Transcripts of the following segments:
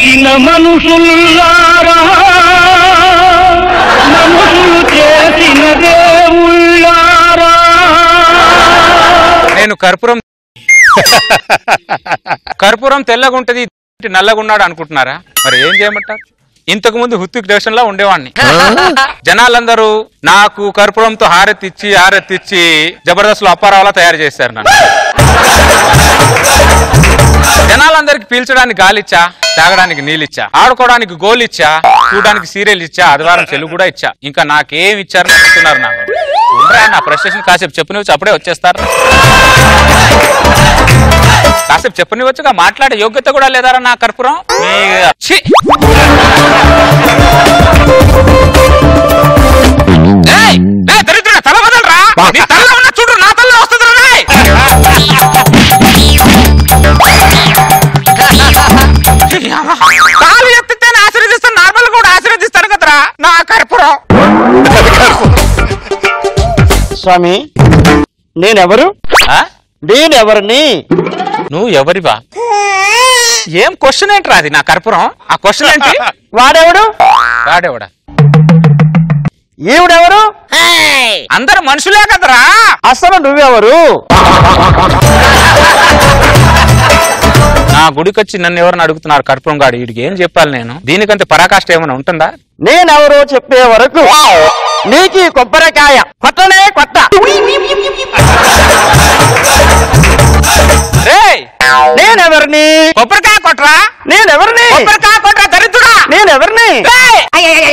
చేసిన మనుషుల్లారా మనుషులు చేసిన దేవుళ్ళారా నేను కర్పూరం కర్పూరం తెల్లగుంటది నల్లగున్నాడు అనుకుంటున్నారా మరి ఏం చేయమంటారు ఇంతకు ముందు హృతిక్ రోషన్ లో ఉండేవాడిని జనాలందరూ నాకు కర్పూరంతో హారెత్తిచ్చి హారెత్తిచ్చి జబర్దస్త్ లో అప్పారావులా తయారు చేశారు నన్ను జనాలందరికి పీల్చడానికి గాలిచ్చా తాగడానికి నీళ్ళిచ్చా ఆడుకోవడానికి గోల్ ఇచ్చా చూడడానికి సీరియల్ ఇచ్చా ఆదివారం సెలవు కూడా ఇచ్చా ఇంకా నాకేం ఇచ్చారు చెప్తున్నారు నాకు ఉండరా, నా ప్రశ్న కాసేపు చెప్పనివచ్చు అప్పుడే వచ్చేస్తారు కాసేపు చెప్పనివచ్చుగా మాట్లాడే యోగ్యత కూడా లేదారా నా కర్పూరం మీ- ఛీ! ఏయ్! ఏయ్, దరిద్రుడా, తల వదలరా నీ తలలో ఉన్న చూడు నా తలలో వస్తుందిరా రేయ్! కాలు ఎత్తితే ఆశీర్వదిస్తాను నార్మల్ కూడా ఆశీర్వదిస్తాను కదరా నా కర్పూరం స్వామి నేనెవరు ఆ? నేనెవరిని నువ్వు ఎవరివా ఏం క్వశ్చన్ ఏంట్రా అది నా కర్పూరం ఆ క్వశ్చన్ ఏంటి వాడెవడు వాడేవాడా ఈవిడెవరు అందరు మనుషులే కదరా అసలు నువ్వెవరు నా గుడికొచ్చి నన్ను ఎవరిని అడుగుతున్నారు కర్పూరం గాడు వీడికి ఏం చెప్పాలి నేను దీనికంతే పరాకాష్ట ఏమైనా ఉంటుందా నేనెవరో చెప్పే వరకు నీకు ఈ కొబ్బరికాయ కొట్టనే కొట్ట రేయ్ నేనెవరిని కొబ్బరికాయ కొట్రా నేనెవరిని కొబ్బరికాయ కొట్రా దరిద్రుడా నేనెవరిని రేయ్!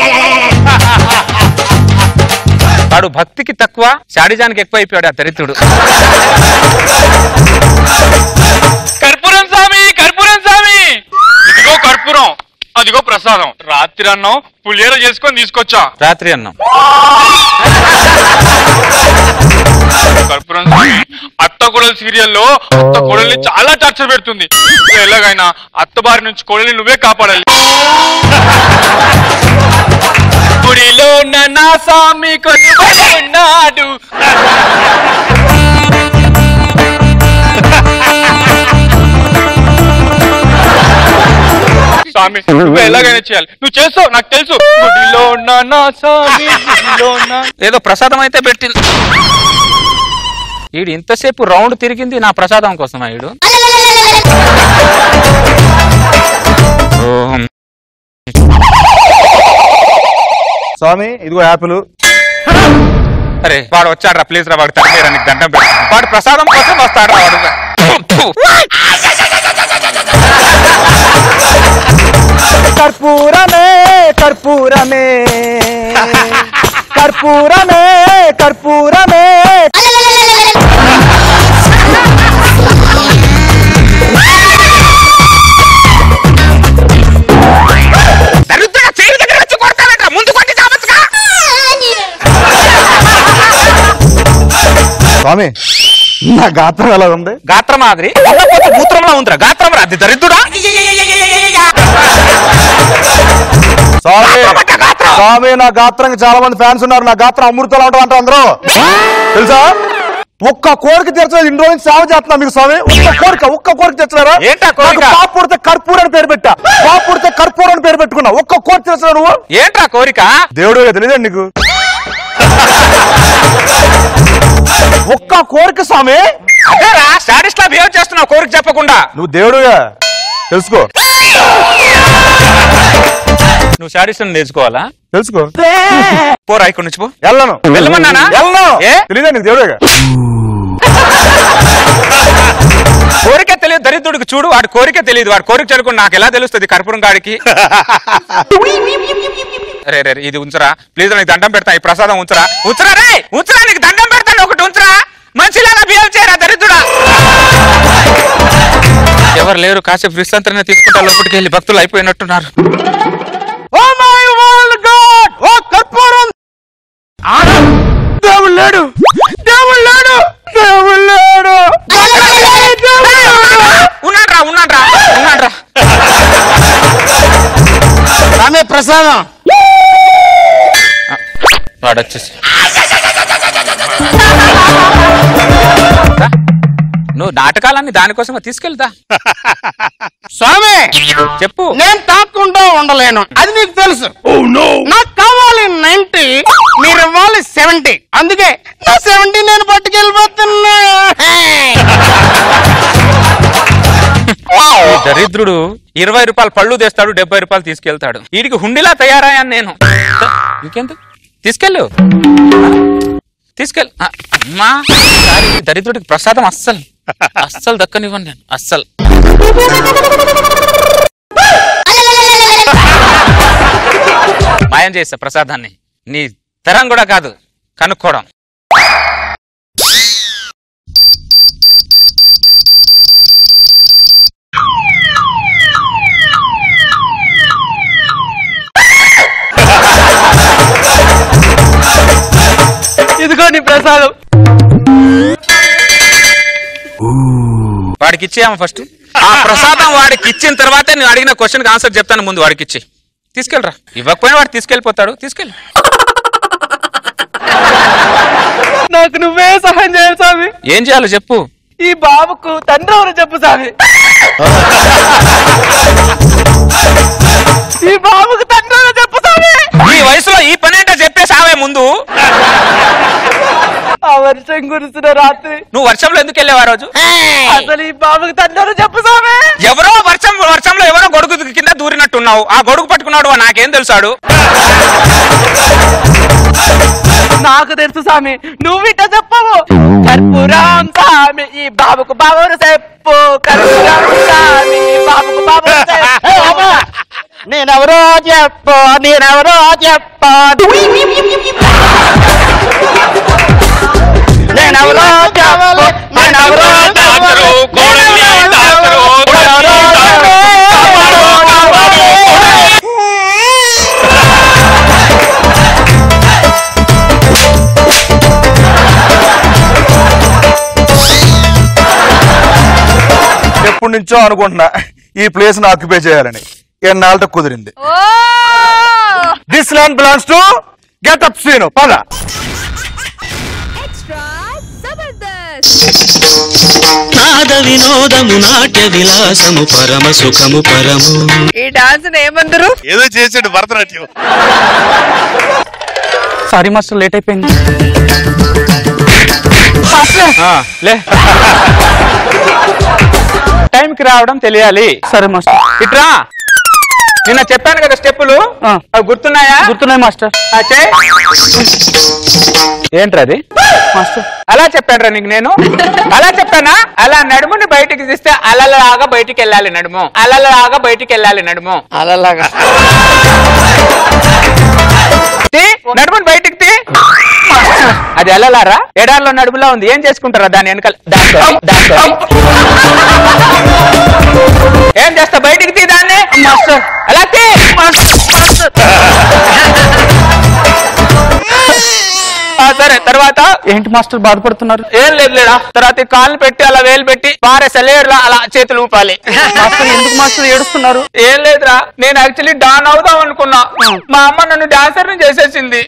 వాడు భక్తికి తక్కువ శాడిజానికి ఎక్కువ అయిపోయాడు ఆ దరిద్రుడు కర్పూరం స్వామి కర్పూరం స్వామి ఇదిగో కర్పూరం అదిగో ప్రసాదం రాత్రి అన్నం పులిహోర చేసుకొని తీసుకొచ్చా రాత్రి అన్నం కర్పూరం స్వామి అత్త కోడలు సీరియల్లో అత్త కోడల్ని చాలా టార్చర్ పెడుతుంది నువ్వు ఎలాగైనా అత్త బారి నుంచి కోడల్ని నువ్వే కాపాడాలి గుడిలో ఉన్న నా స్వామి కొలువై ఉన్నాడు స్వామి నువ్వు ఎలాగైనా చేయాలి నువ్వు చేస్తావు నాకు తెలుసు గుడిలో ఉన్న నా స్వామి గుడిలో ఉన్న ఏదో ప్రసాదం అయితే పెట్టింది ఈడు ఇంతసేపు రౌండ్ తిరిగింది నా ప్రసాదం కోసం ఈడు ఓం. స్వామి ఇదిగో యాపిల్ అరే వాడు వచ్చాడు రా ప్లీజ్ రా వాడు తగ్గలేరా నీకు దండం పెట్టు వాడు ప్రసాదం కోసం వస్తాడు రా వాడు ఫు, ఫు. కర్పూరమే కర్పూరమే కర్పూరమే కర్పూరమే దరిద్రుడా, చేయి దగ్గర వచ్చి కొడతావేంట్రా? ముందు కొట్టి చావచ్చుగా? స్వామి నా గాత్రం ఎలా ఉంది గాత్రం మాదిరి లేకపోతే మూత్రంలో ఉందిరా గాత్రం రా అది దరిద్రుడా స్వామి స్వామి నా గాత్రానికి చాలా మంది ఫ్యాన్స్ ఉన్నారు నా గాత్రం అమృతాలు ఉంటుంది అంటారు అందరూ తెలుసా ఒక్క కోరిక తీర్చలేదు ఇన్ని రోజులు సేవ చేస్తున్నా మీకు స్వామి ఒక్క కోరిక ఒక్క కోరిక తీర్చలేరా ఏంటా కోరిక? నాకు పాప పుడితే కర్పూరం అని పేరు పెట్టా పాప పుడితే కర్పూరం అని పేరు పెట్టుకున్నా ఒక్క కోరిక తీర్చలేవు నువ్వు ఏంట్రా కోరిక దేవుడు తెలియదండి నీకు ఒక్క కోరిక స్వామి అదేరా స్టాటిస్ట్ లా బిహేవ్ చేస్తున్నావు కోరిక చెప్పకుండా నువ్వు దేవుడుగా తెలుసుకో నువ్వు స్టాటిస్ట్ నేర్చుకోవాలా తెలుసుకో పోరా ఇక్కడి నుంచి పో వెళ్ళను వెళ్ళమన్నానా? వెళ్ళను ఏ? తెలియదా నీకు దేవుడుగా కోరిక తెలియదు దరిద్రుడికి చూడు వాడి కోరిక తెలియదు వాడి కోరిక చదువుకుని నాకు ఎలా తెలుస్తుంది కర్పూరం గాడికి రే రే రే, ఇది ఉంచరా ప్లీజ్ నీకు దండం పెడతా ఈ ప్రసాదం ఉంచరా ఉంచరా రే ఉంచరా నీకు దండం పెడతాను ఒకటి ఉంచరా మంచిలాగా బిహేవ్ చేయరా దరిద్రుడా ఎవరు లేరు కాసేపు విశ్రాంతిని తీసుకుంటా లోపలికి వెళ్ళి భక్తులు అయిపోయినట్టున్నారు oh my world god oh కర్పూరం దేవుడు లేడు దేవుడు లేడు దేవుడు లేడు ఉన్నాడ్రా ఉన్నాడ్రా ఉన్నాడ్రా ఆమె ప్రసాదం వాడు వచ్చేసి రా. నువ్వు నాటకాలన్నీ దానికోసం తీసుకెళ్తా స్వామి చెప్పు నేను తాకుండా ఉండలేను అది నీకు తెలుసు నాకు కావాలి నైన్టీ మీరు ఇవ్వాలి సెవెంటీ అందుకే నా సెవెంటీ నేను పట్టుకెళ్ళిపోతున్నా ఈ దరిద్రుడు ఇరవై రూపాయలు పళ్ళు తెస్తాడు డెబ్బై రూపాయలు తీసుకెళ్తాడు వీడికి హుండిలా తయారయ్యాను నేను ఇంకెందుకు తీసుకెళ్ళు తీసుకెళ్ళు ఆ, అమ్మా ఈసారి ఈ దరిద్రుడికి ప్రసాదం అస్సలు అస్సలు దక్కనివ్వను నేను అస్సలు మాయం చేస్తా ప్రసాదాన్ని నీ తరం కూడా కాదు కనుక్కోవడం ఇదిగో నీ ప్రసాదం వాడికి ఇచ్చేయమ్మ ఫస్ట్ ఆ ప్రసాదం వాడికి ఇచ్చిన తర్వాతే నేను అడిగిన క్వశ్చన్ ఆన్సర్ చెప్తాను ముందు వాడికి ఇచ్చి తీసుకెళ్ళరా ఇవ్వకపోయినా వాడు తీసుకెళ్ళిపోతాడు తీసుకెళ్ళి నాకు నువ్వే సహాయం చేయాలి స్వామి ఏం చేయాలో చెప్పు ఈ బాబుకు తండ్రి ఎవరు చెప్పు స్వామి ఈ బాబుకు తండ్రి ఎవరు చెప్పు స్వామి ఈ వయసులో ఈ పని ఏంటో చెప్పేసావే ముందు ఆ వర్షం కురిసిన రాత్రి నువ్వు వర్షంలో ఎందుకు వెళ్ళావు ఆ రోజు అసలు ఈ బాబుకు తండ్రి ఎవరు చెప్పు స్వామి ఎవరో వర్షం వర్షంలో ఎవరో గొడుగు కింద దూరినట్టున్నావు ఆ గొడుగు పట్టుకున్నాడు నాకేం తెలుసాడు నాకు తెలుసు స్వామి నువ్వు ఇట చెప్పవు కర్పూరం స్వామి ఈ బాబుకు బాబురు చెప్పు కర్పూరం స్వామి ఈ బాబుకు బాబురు చెప్పు నేనెవరో చెప్పు నేనెవరో చెప్పు నేనెవరో చెప్పు నేనెవరో తాతరు, కోడలి, తాతరు, కోడలి, తాతరు, కాపాడు, కాపాడు, కోడలి. ఎప్పటి నుంచో అనుకుంటున్నా ఈ ప్లేస్ ని ఆక్యుపై చేయాలని ఎన్నాళ్ళతో కుదిరింది this land belongs to get up Seenu పద Extra Zabardast! నాద వినోదము నాట్య విలాసము పరమ సుఖము పరము ఈ డాన్స్ ఏమందరు ఏదో చేసాడు భరతనాట్యం సారీ మాస్టర్ లేట్ అయిపోయింది ఆ, లే టైంకి రావడం తెలియాలి సరే మాస్టర్ ఇట్రా నిన్న చెప్పాను కదా స్టెప్పులు ఆ. అవి గుర్తున్నాయా గుర్తున్నాయి మాస్టర్ ఆ, చెయ్. ఏంట్రది మాస్టర్ అలా చెప్పానురా నీకు నేను అలా చెప్పానా అలా నడుముని బయటికి తీస్తే అలలాగా బయటికి వెళ్ళాలి నడుము అలలాగా బయటికి వెళ్ళాలి నడుము అలాగా తీ నడుముని బయటికి తీ అది ఎల్లలారా ఎడారిలో నడుములా ఉంది ఏం చేసుకుంటారా దాని వెనకాల దాంతో దాంతో ఏం చేస్తా బయటికి తీ దాన్ని మాస్టర్ అలా తీ ఆ, సరే తర్వాత ఏంటి మాస్టర్ బాధపడుతున్నారు ఏం లేదు లేడా తర్వాత ఈ కాళ్ళు పెట్టి అలా వేలు పెట్టి పారే సెలేరులో అలా చేతులు ఊపాలి మాస్టర్ ఎందుకు మాస్టర్ ఏడుస్తున్నారు ఏం లేదురా నేను యాక్చువల్లీ డాన్ అవుదాం అనుకున్నా మా అమ్మ నన్ను డాన్సర్ ని చేసేసింది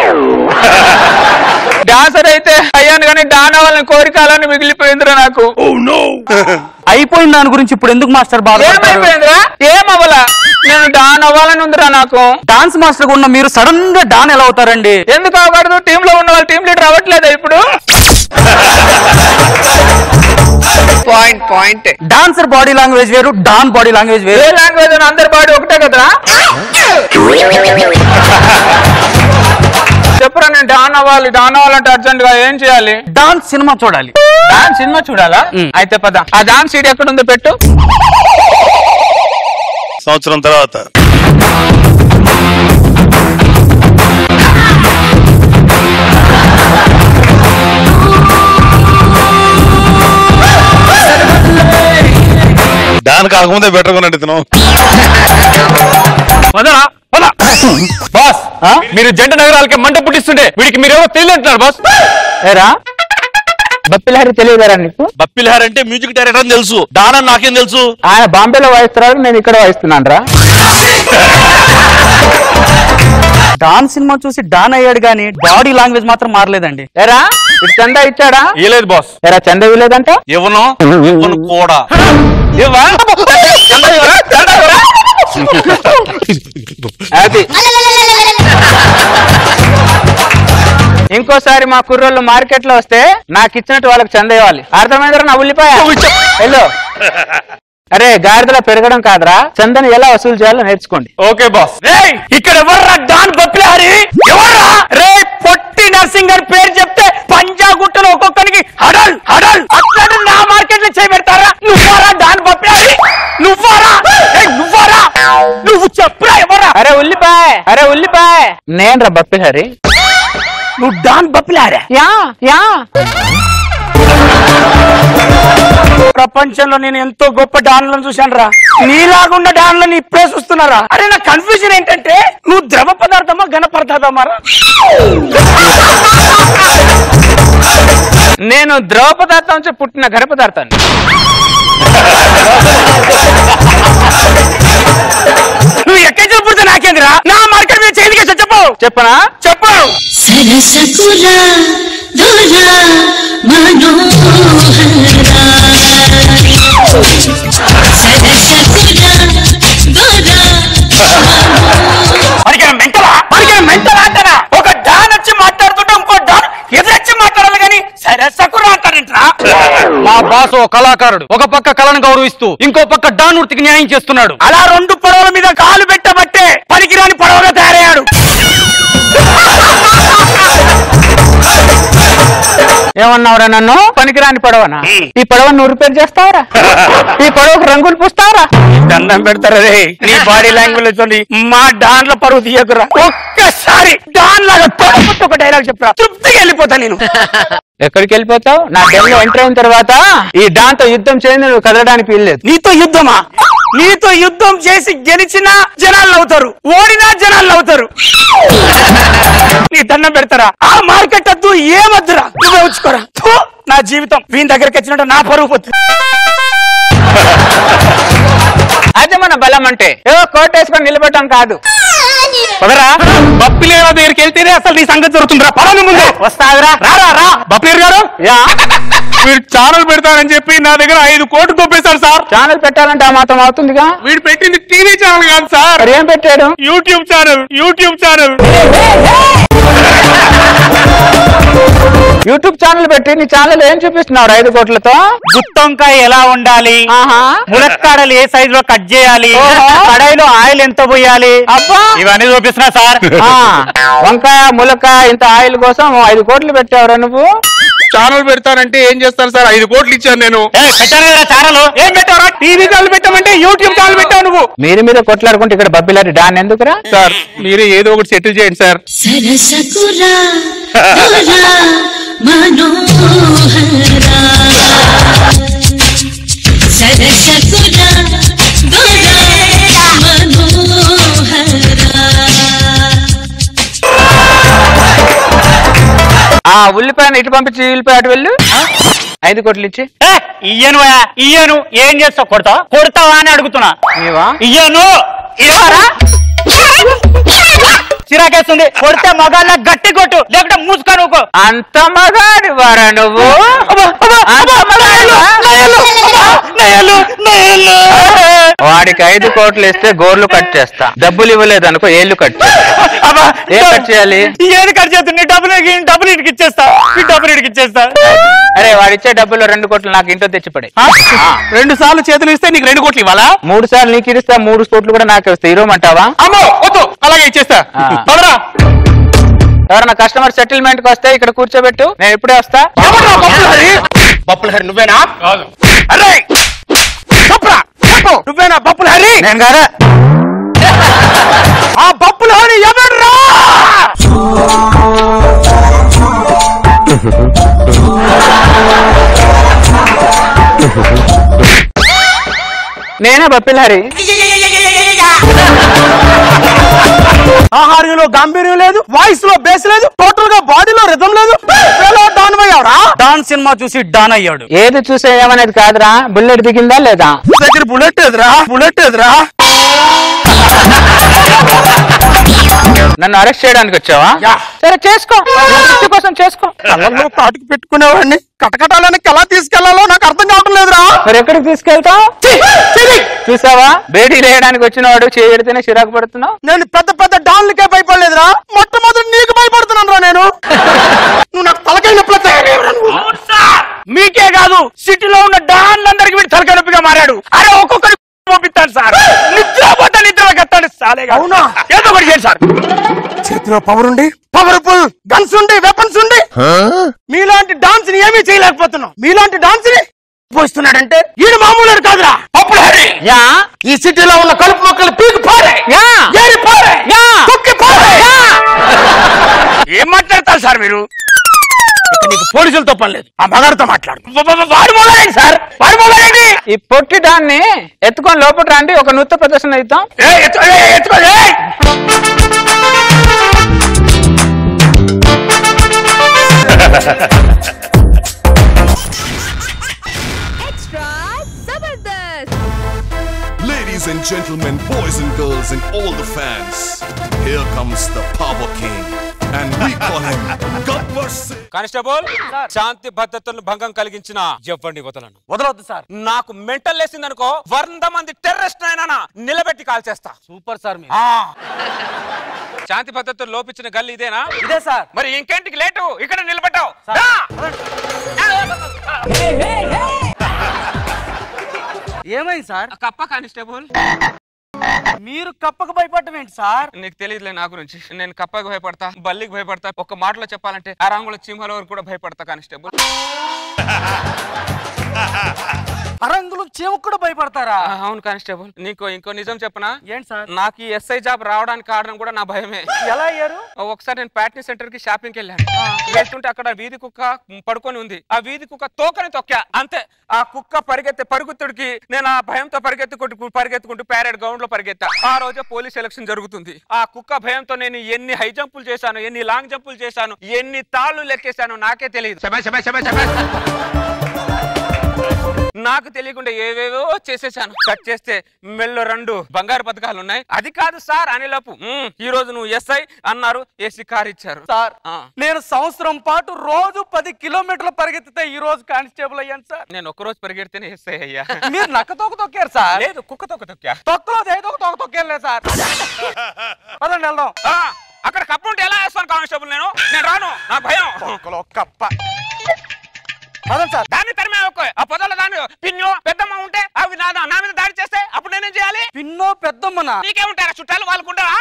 డాన్సర్ అయితే అయ్యాను కానీ డాన్ అవ్వాలని కోరిక అలానే మిగిలిపోయిందిరా నాకు అయిపోయిన దాని గురించి ఇప్పుడు ఎందుకు మాస్టర్ బాధపడతారు ఏమైపోయిందిరా ఏమవ్వాలా నేను డాన్ అవ్వాలని ఉందిరా నాకు డాన్స్ మాస్టర్ గా ఉన్న మీరు సడన్ గా డాన్ ఎలా అవుతారండి ఎందుకు అవ్వకూడదు టీమ్ లో ఉన్న వాళ్ళు టీం లీడర్ అవ్వట్లేదా ఇప్పుడు point point dancer body language వేరు డాన్ బాడీ లాంగ్వేజ్ ఏ వేరు లాంగ్వేజ్ అని అందరి బాడీ ఒకటే కదరా చెప్పురా నేను డాన్ అవ్వాలి డాన్ అవ్వాలంటే అర్జెంట్ గా ఏం చేయాలి డాన్స్ సినిమా చూడాలి డాన్స్ సినిమా చూడాలా మ్. అయితే పద ఆ డాన్స్ సీడ్ ఎక్కడ ఉందో పెట్టు సంవత్సరం తర్వాత దాని కాకముందే బెటర్ కొనండి ఇతను వదరా వద బాస్ మీరు జంట నగరాలకి మంట పుట్టిస్తుంటే వీడికి మీరేమో తెలియదంటున్నారు బాస్ ఏరా బప్పిలహరి తెలియదారా నీకు బప్పిల్హార్ అంటే మ్యూజిక్ డైరెక్టర్ అని తెలుసు దానని నాకేం తెలుసు ఆయన బాంబేలో వాయిస్తున్నారు నేను ఇక్కడ వాయిస్తున్నాను రా డాన్ సినిమా చూసి డాన్ అయ్యాడు గానీ బాడీ లాంగ్వేజ్ మాత్రం మారలేదండి ఎరా ఇటు చందా ఇచ్చాడా ఇవ్వలేదు బాస్ ఎరా చందా ఇవ్వలేదంట ఇవ్వను ఇవ్వను కూడా ఇవ్వా చందా ఇవ్వరా? చందా ఇవ్వరా? అది ఇంకోసారి మా కుర్రోళ్ళు మార్కెట్ లో వస్తే నాకు ఇచ్చినట్టు వాళ్ళకి చంద ఇవ్వాలి అర్థమైందిరా నా ఉల్లిపాయ వెళ్ళు అరే గాడిదలో పెరగడం కాదురా చందని ఎలా వసూలు చేయాలో నేర్చుకోండి ఓకే బాస్ ఇక్కడ ఎవర్రా డాన్ బొప్పిలారి ఎవర్రా రే పొట్టి నర్సింగ్ గారి పేరు చెప్తే పంజాగుట్టలో ఒక్కొక్కరికి హడల్ హడల్ అట్లాంటి నా మార్కెట్ లో చేయబెడతారా నువ్వారా డాన్ బొప్పిలారి నువ్వారా ఏయ్, నువ్వారా నువ్వు చెప్పురా ఎవరా అరే ఉల్లిపాయ అరే ఉల్లిపాయ నేను రా బప్పి హరి నువ్వు డాన్ బొప్పిలారా యా యా ప్రపంచంలో నేను ఎంతో గొప్ప డాన్లను చూశాను రా నీలాగున్న డాన్లను ఇప్పుడే చూస్తున్నారా అరే నా కన్ఫ్యూజన్ ఏంటంటే నువ్వు ద్రవ పదార్థమా ఘన పదార్థమా రా? నేను ద్రవ పదార్థం నుంచి పుట్టిన ఘన పదార్థాన్ని నువ్వు ఎక్కడ చెప్పుడుతా నాకేందిరా నా మార్కెట్ మీద చేతికి చెప్పు చెప్పనా చెప్పు సరసకుల దొర మనోహరా సరసకుల దొర మనకి మెంటలా మనకి మెంటలా అంటారా ఒక డాన్ వచ్చి మాట్లాడుతుంటే ఇంకో డాన్ ఎదురొచ్చి మాట్లాడాలి కానీ సరే సకురా అంటారంటరా మా బాస్ ఓ కళాకారుడు ఒక పక్క కళను గౌరవిస్తూ ఇంకో పక్క డాన్ వృత్తికి న్యాయం చేస్తున్నాడు అలా రెండు పడవల మీద కాలు పెట్టబట్టే పనికిరాని పడవగా తయారయ్యాడు ఏమన్నావురా నన్ను పనికిరాని పడవనా ఈ పడవ నువ్వు రిపేర్ చేస్తావరా ఈ పడవకు రంగులు పూస్తావరా దండం పెడతారా రే నీ బాడీ లాంగ్వేజ్ తోని మా డాన్ల పరువు తీయకురా ఒక్కసారి డాన్ లాగా తొడగొట్టు ఒక డైలాగ్ చెప్పరా తృప్తిగా వెళ్ళిపోతా నేను ఎక్కడికి వెళ్ళిపోతావు నా డెల్లో ఎంటర్ అయిన తర్వాత ఈ దాంతో యుద్ధం చేయండి నువ్వు కదలడానికి వీల్లేదు నీతో యుద్ధమా నీతో యుద్ధం చేసి గెలిచినా జనాలు అవుతారు ఓడినా జనాలు అవుతారు నీ దండం పెడతారా ఆ మార్కెట్ వద్దు ఏమద్దురా నువ్వే ఉంచుకోరా థూ, నా జీవితం వీని దగ్గరికి వచ్చినట్టు నా పరువు పోతుంది అదే మన బలం అంటే ఏదో కోట్ వేసుకొని నిలబడటం కాదు పదరా బప్పిలేరా దగ్గరికి వెళ్తేనే అసలు నీ సంగతి జరుగుతుందిరా పడని ముందు వస్తావురా రారా రా బప్పిలేరు గారు యా మీరు ఛానల్ పెడతారని చెప్పి నా దగ్గర ఐదు కోట్లు దొబ్బేశారు సార్ ఛానల్ పెట్టాలంటే ఆ మాత్రం అవుతుందిగా వీడు పెట్టింది టీవీ ఛానల్ కాదు సార్ మరి ఏం పెట్టాడు YouTube channel YouTube channel YouTube channel పెట్టి నీ ఛానల్ ఏం చూపిస్తున్నావు ఐదు కోట్లతో గుత్తొంకాయ ఎలా ఉండాలి ఆహా ములక్కాడలు ఏ సైజు లో కట్ చేయాలి ఓహో. కడాయిలో ఆయిల్ ఎంత పోయాలి అబ్బా ఇవన్నీ చూపిస్తున్నా సార్ ఆ, వంకాయ ములక్కాయ ఇంత ఆయిల్ కోసం ఐదు కోట్లు పెట్టావురా నువ్వు ఛానల్ పెడతానంటే ఏం చేస్తాను సార్ ఐదు కోట్లు ఇచ్చాను నేను పెట్టాను కదా ఛానల్ ఏం పెట్టావురా టీవీ ఛానల్ పెట్టామంటే యూట్యూబ్ ఛానల్ పెట్టావు నువ్వు మీరు మీద కొట్లాడుకుంటే ఇక్కడ బబ్బిలారి డాన్ ఎందుకురా సార్ మీరే ఏదో ఒకటి సెటిల్ చేయండి సార్ సరసకుల దొర మనోహరా సరసకుల దొర మనోహరా ఆ ఉల్లిపాయను ఇటు పంపించి ఉల్లిపాయ అటు వెళ్ళు ఐదు కోట్లు ఇచ్చి ఏ, ఇయ్యను ఆ, ఇయ్యను ఏం చేస్తావు కొడతా కొడతావా అని అడుగుతున్నా నీవా ఇయ్యను ఇవ్వరా చిరాకేస్తుంది కొడితే మగాళ్ళ గట్టి కొట్టు లేకుంటే మూసుకొని ఊకో అంత మగాడివారా నువ్వు అంత మగాడివా? వాడికి ఐదు కోట్లు ఇస్తే గోర్లు కట్ చేస్తా డబ్బులు ఇవ్వలేదు అనుకో ఏళ్ళు కట్ చేస్తా ఏం కట్ చేయాలి ఏది కట్ చేస్తుంది నీ డబ్బులు నీ డబ్బులు ఇటుకి ఇచ్చేస్తా నీ డబ్బులు ఇటుకి ఇచ్చేస్తా అరే వాడిచ్చే డబ్బులు రెండు కోట్లు నాకు ఇంట్లో తెచ్చిపడే రెండు సార్లు చేతులు ఇస్తే నీకు రెండు కోట్లు ఇవ్వాలా మూడు సార్లు నీకు ఇస్తా మూడు కోట్లు కూడా నాకు వస్తాయి ఇవ్వమంటావా అమ్మో వద్దు అలాగే ఇచ్చేస్తా ఆ. పదరా ఎవరైనా కస్టమర్ సెటిల్మెంట్ కి వస్తే ఇక్కడ కూర్చోబెట్టు నేను ఇప్పుడే వస్తా ఎవడ్రా బప్పులు హరి బప్పులు హరి నువ్వేనా అరే చెప్పురా చెప్పు నువ్వేనా బప్పులు హరి నేను కాదా ఆ బప్పులు హరి ఎవడ్రా నేనే బప్పిల్హరి ఆహార్యంలో గాంభీర్యం లేదు వాయిస్ లో బేస్ లేదు టోటల్ గా బాడీలో రిథం లేదు ఎలా డాన్ అయ్యావురా డాన్ సినిమా చూసి డాన్ అయ్యాడు ఏది చూసే ఏమనేది కాదురా బుల్లెట్ దిగిందా లేదా దగ్గర బుల్లెట్ ఎదురా బుల్లెట్ ఎదురా నన్ను అరెస్ట్ చేయడానికి వచ్చావా సరే చేసుకో నీ దృష్టి కోసం చేసుకో కళ్ళల్లో కాటుకు పెట్టుకునేవాడిని కటకటాలకి ఎలా తీసుకెళ్లాలో నాకు అర్థం కావటం లేదురా మరి ఎక్కడికి తీసుకెళ్తావు చూసావా బేడీ లేయడానికి వచ్చిన వాడు చేయడితేనే చిరాకు పడుతున్నావు నేను పెద్ద పెద్ద డాన్లకే భయపడలేదురా మొట్టమొదటి నీకు భయపడుతున్నాను రా నేను నువ్వు నాకు తలకాయ నొప్పులు వచ్చాయని మీకే కాదు సిటీలో ఉన్న డాన్లందరికి వీడు తలకాయ నొప్పిగా మారాడు అరే ఒక్కొక్కరి పంపిస్తాను సార్ నిద్ర పోతే నిద్ర కట్టాడు సాలే అవునా ఏదో ఒకటి చేయండి సార్ చేతిలో పవర్ ఉండి పవర్ఫుల్ గన్స్ ఉండి వెపన్స్ ఉండి మీలాంటి డాన్స్ ని ఏమీ చేయలేకపోతున్నాం మీలాంటి డాన్స్ ని పోస్తున్నాడంటే ఈయన మామూలు కాదురా అప్పుడు హరి ఈ సిటీలో ఉన్న కలుపు మొక్కలు పీకి పారే ఏరి పారే తొక్కి పారే ఏం మాట్లాడతారు సార్ మీరు ఇక నీకు పోలీసులతో పని లేదు ఆ మగాడితో మాట్లాడు వాడు మొదలైంది సార్ వాడు మొదలైంది ఈ పొట్టి దాన్ని ఎత్తుకొని లోపల రండి ఒక నృత్య ప్రదర్శన ఇద్దాం ఎత్తుకో ఏయ్! Extra Jabardasth Ladies and gentlemen, boys and girls, and all the fans, here comes the Power King, and we call him Gabbar Singh. Constable శాంతి భద్రతలను భంగం కలిగించిన ఎవరిని వదలను వదలొద్దు సార్ నాకు మెంటల్ లేసిందనుకో వంద మంది టెర్రరిస్ట్ అయినా నిలబెట్టి కాల్ చేస్తా సూపర్ సార్ మీరు శాంతి భద్రతలు లోపించిన గల్లి ఇదేనా ఇదే సార్ మరి ఇంకేంటికి లేటు ఇక్కడ నిలబెట్టావు ఏమైంది సార్ కప్ప కానిస్టేబుల్ మీరు కప్పకు భయపడటం ఏంటి సార్ నీకు తెలియదులే నా గురించి నేను కప్పకి భయపడతా బల్లికి భయపడతా ఒక మాటలో చెప్పాలంటే అరాంగుల చింహల వరకు కూడా భయపడతా కానిస్టేబుల్ అరంగులు చెవుకు కూడా భయపడతారా ఆ, అవును కానిస్టేబుల్ నీకు ఇంకో నిజం చెప్పనా ఏంటి సార్ నాకు ఈ ఎస్ఐ జాబ్ రావడానికి కారణం కూడా నా భయమే ఎలా అయ్యారు ఒకసారి నేను ప్యాట్నీ సెంటర్ కి షాపింగ్ వెళ్ళాను వెళ్తుంటే అక్కడ వీధి కుక్క పడుకొని ఉంది ఆ వీధి కుక్క తోకని తొక్కా అంతే ఆ కుక్క పరిగెత్తే పరుగుతుడికి నేను ఆ భయంతో పరిగెత్తుకుంటూ పరిగెత్తుకుంటూ ప్యారెడ్ గ్రౌండ్ లో పరిగెత్తా ఆ రోజే పోలీస్ ఎలక్షన్ జరుగుతుంది ఆ కుక్క భయంతో నేను ఎన్ని హై జంపులు చేశాను ఎన్ని లాంగ్ జంపులు చేశాను ఎన్ని తాళ్ళు లెక్కేశాను నాకే తెలియదు నాకు తెలియకుండా ఏవేవో చేసేసాను కట్ చేస్తే మెల్లో రెండు బంగారు పథకాలు ఉన్నాయి అది కాదు సార్ అనేలోపు "మ్మ్, ఈ రోజు నువ్వు ఎస్ఐ అన్నారు ఏసీ కార్ ఇచ్చారు సార్ ఆ. నేను సంవత్సరం పాటు రోజు పది కిలోమీటర్లు పరిగెత్తితే ఈ రోజు కానిస్టేబుల్ అయ్యాను సార్ నేను ఒక్క రోజు పరిగెడితేనే ఎస్ఐ అయ్యా మీరు నక్క తోక తొక్కారు సార్ లేదు కుక్క తొక్క తొక్కా తొక్కలో ఏదో తోక తొక్కేలే సార్ పదండి వెళ్దాం ఆ, అక్కడ కప్పు ఉంటే ఎలా వేస్తాను కానిస్టేబుల్ నేను నేను రాను నా భయం తొక్కలో కప్ప పదండి సార్ దాన్ని తరిమే ఒక్క ఆ పొదల దాన్ని పిన్ను పెద్దమ్మ ఉంటే అవి నా నా మీద దాడి చేస్తే అప్పుడు నేనేం చేయాలి పిన్నో పెద్దమ్మనా నీకేముంటారా చుట్టాలు వాళ్ళకుంటారా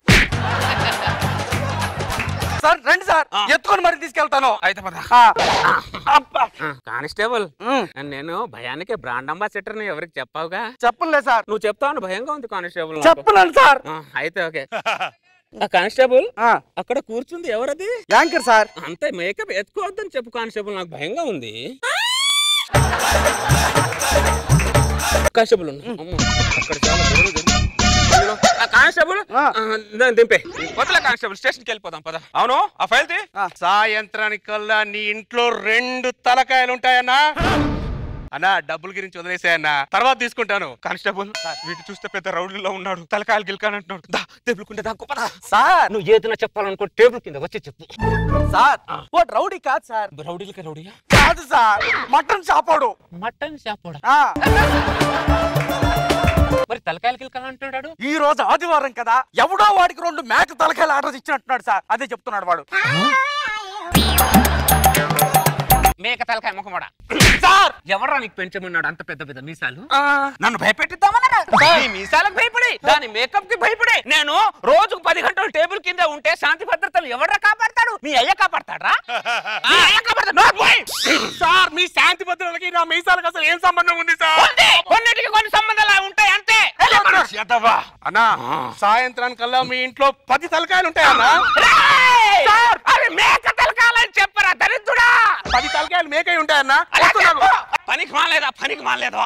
సార్ రండి సార్ ఎత్తుకొని మరి తీసుకెళ్తాను అయితే పద ఆ. అబ్బా. కానిస్టేబుల్ ఉమ్. నేను భయానికి బ్రాండ్ అంబాసిడర్ ని ఎవరికి చెప్పావుగా చెప్పలే సార్ నువ్వు చెప్తావు భయంగా ఉంది కానిస్టేబుల్ నాకు. చెప్పలేను సార్ ఆ, అయితే ఓకే ఆ కానిస్టేబుల్ ఆ, అక్కడ కూర్చుంది ఎవరది యాంకర్ సార్ అంతే మేకప్ ఎత్తుకోవద్దని చెప్పు కానిస్టేబుల్ నాకు భయంగా ఉంది కానిస్టేబుల్ ఉన్నా. అమ్మో, అక్కడ చాలా గొడవ జరిగింది. అయ్యో, ఆ కానిస్టేబుల్ ఆ. ఆ, దాన్ని దింపే వదల కానిస్టేబుల్ స్టేషన్కి వెళ్ళిపోదాం పద అవును ఆ ఫైల్ తీ సాయంత్రానికల్లా నీ ఇంట్లో రెండు తలకాయలు ఉంటాయన్నా అన్నా డబ్బుల గురించి వదిలేసాయన్నా తర్వాత తీసుకుంటాను కానిస్టేబుల్ వీటి చూస్తే పెద్ద రౌడీలో ఉన్నాడు తలకాయలు గిల్కానంటున్నాడు దా టేబుల్ దా పద సార్ నువ్వు ఏదైనా చెప్పాలనుకో టేబుల్ కింద వచ్చి చెప్పు సార్ ఓ రౌడీ కాదు సార్ రౌడీలకి రౌడీయా కాదు సార్ మటన్ చాపాడు మటన్ షాపోడా ఆ, మరి తలకాయలు గిల్కానంటున్నాడు ఈ రోజు ఆదివారం కదా ఎవడో వాడికి రెండు మేక తలకాయలు ఆర్డర్ ఇచ్చినట్టున్నాడు సార్ అదే చెప్తున్నాడు వాడు మేక తలకాయ ముఖమడ సార్ ఎవరా నీకు పెంచమన్నాడు అంత పెద్ద పెద్ద మీసాలు నన్ను భయపెట్టిద్దామన్నారా నీ మీసాలకు భయపడి దాని మేకప్ కి భయపడి నేను రోజుకు పది గంటలు టేబుల్ కింద ఉంటే శాంతి భద్రతలు ఎవరా కాపాడతాడు మీ అయ్య కాపాడతాడా మీ అయ్య కాపాడతాడు నోరు మూయ్. సార్ మీ శాంతి భద్రతలకి నా మీసాలకు అసలు ఏం సంబంధం ఉంది సార్ ఉంది. కొన్నిటికి కొన్ని సంబంధాలు ఉంటాయి అంతే అన్నా సాయంత్రానికల్లా మీ ఇంట్లో పది తలకాయలు ఉంటాయన్నా రేయ్! అవి మేక తలకాయలని చెప్పరా దరిద్రుడా పది తలకాయలు మేకై ఉంటాయన్నా వస్తున్నాను. పనికి మాలేదా పనికి మాలేదా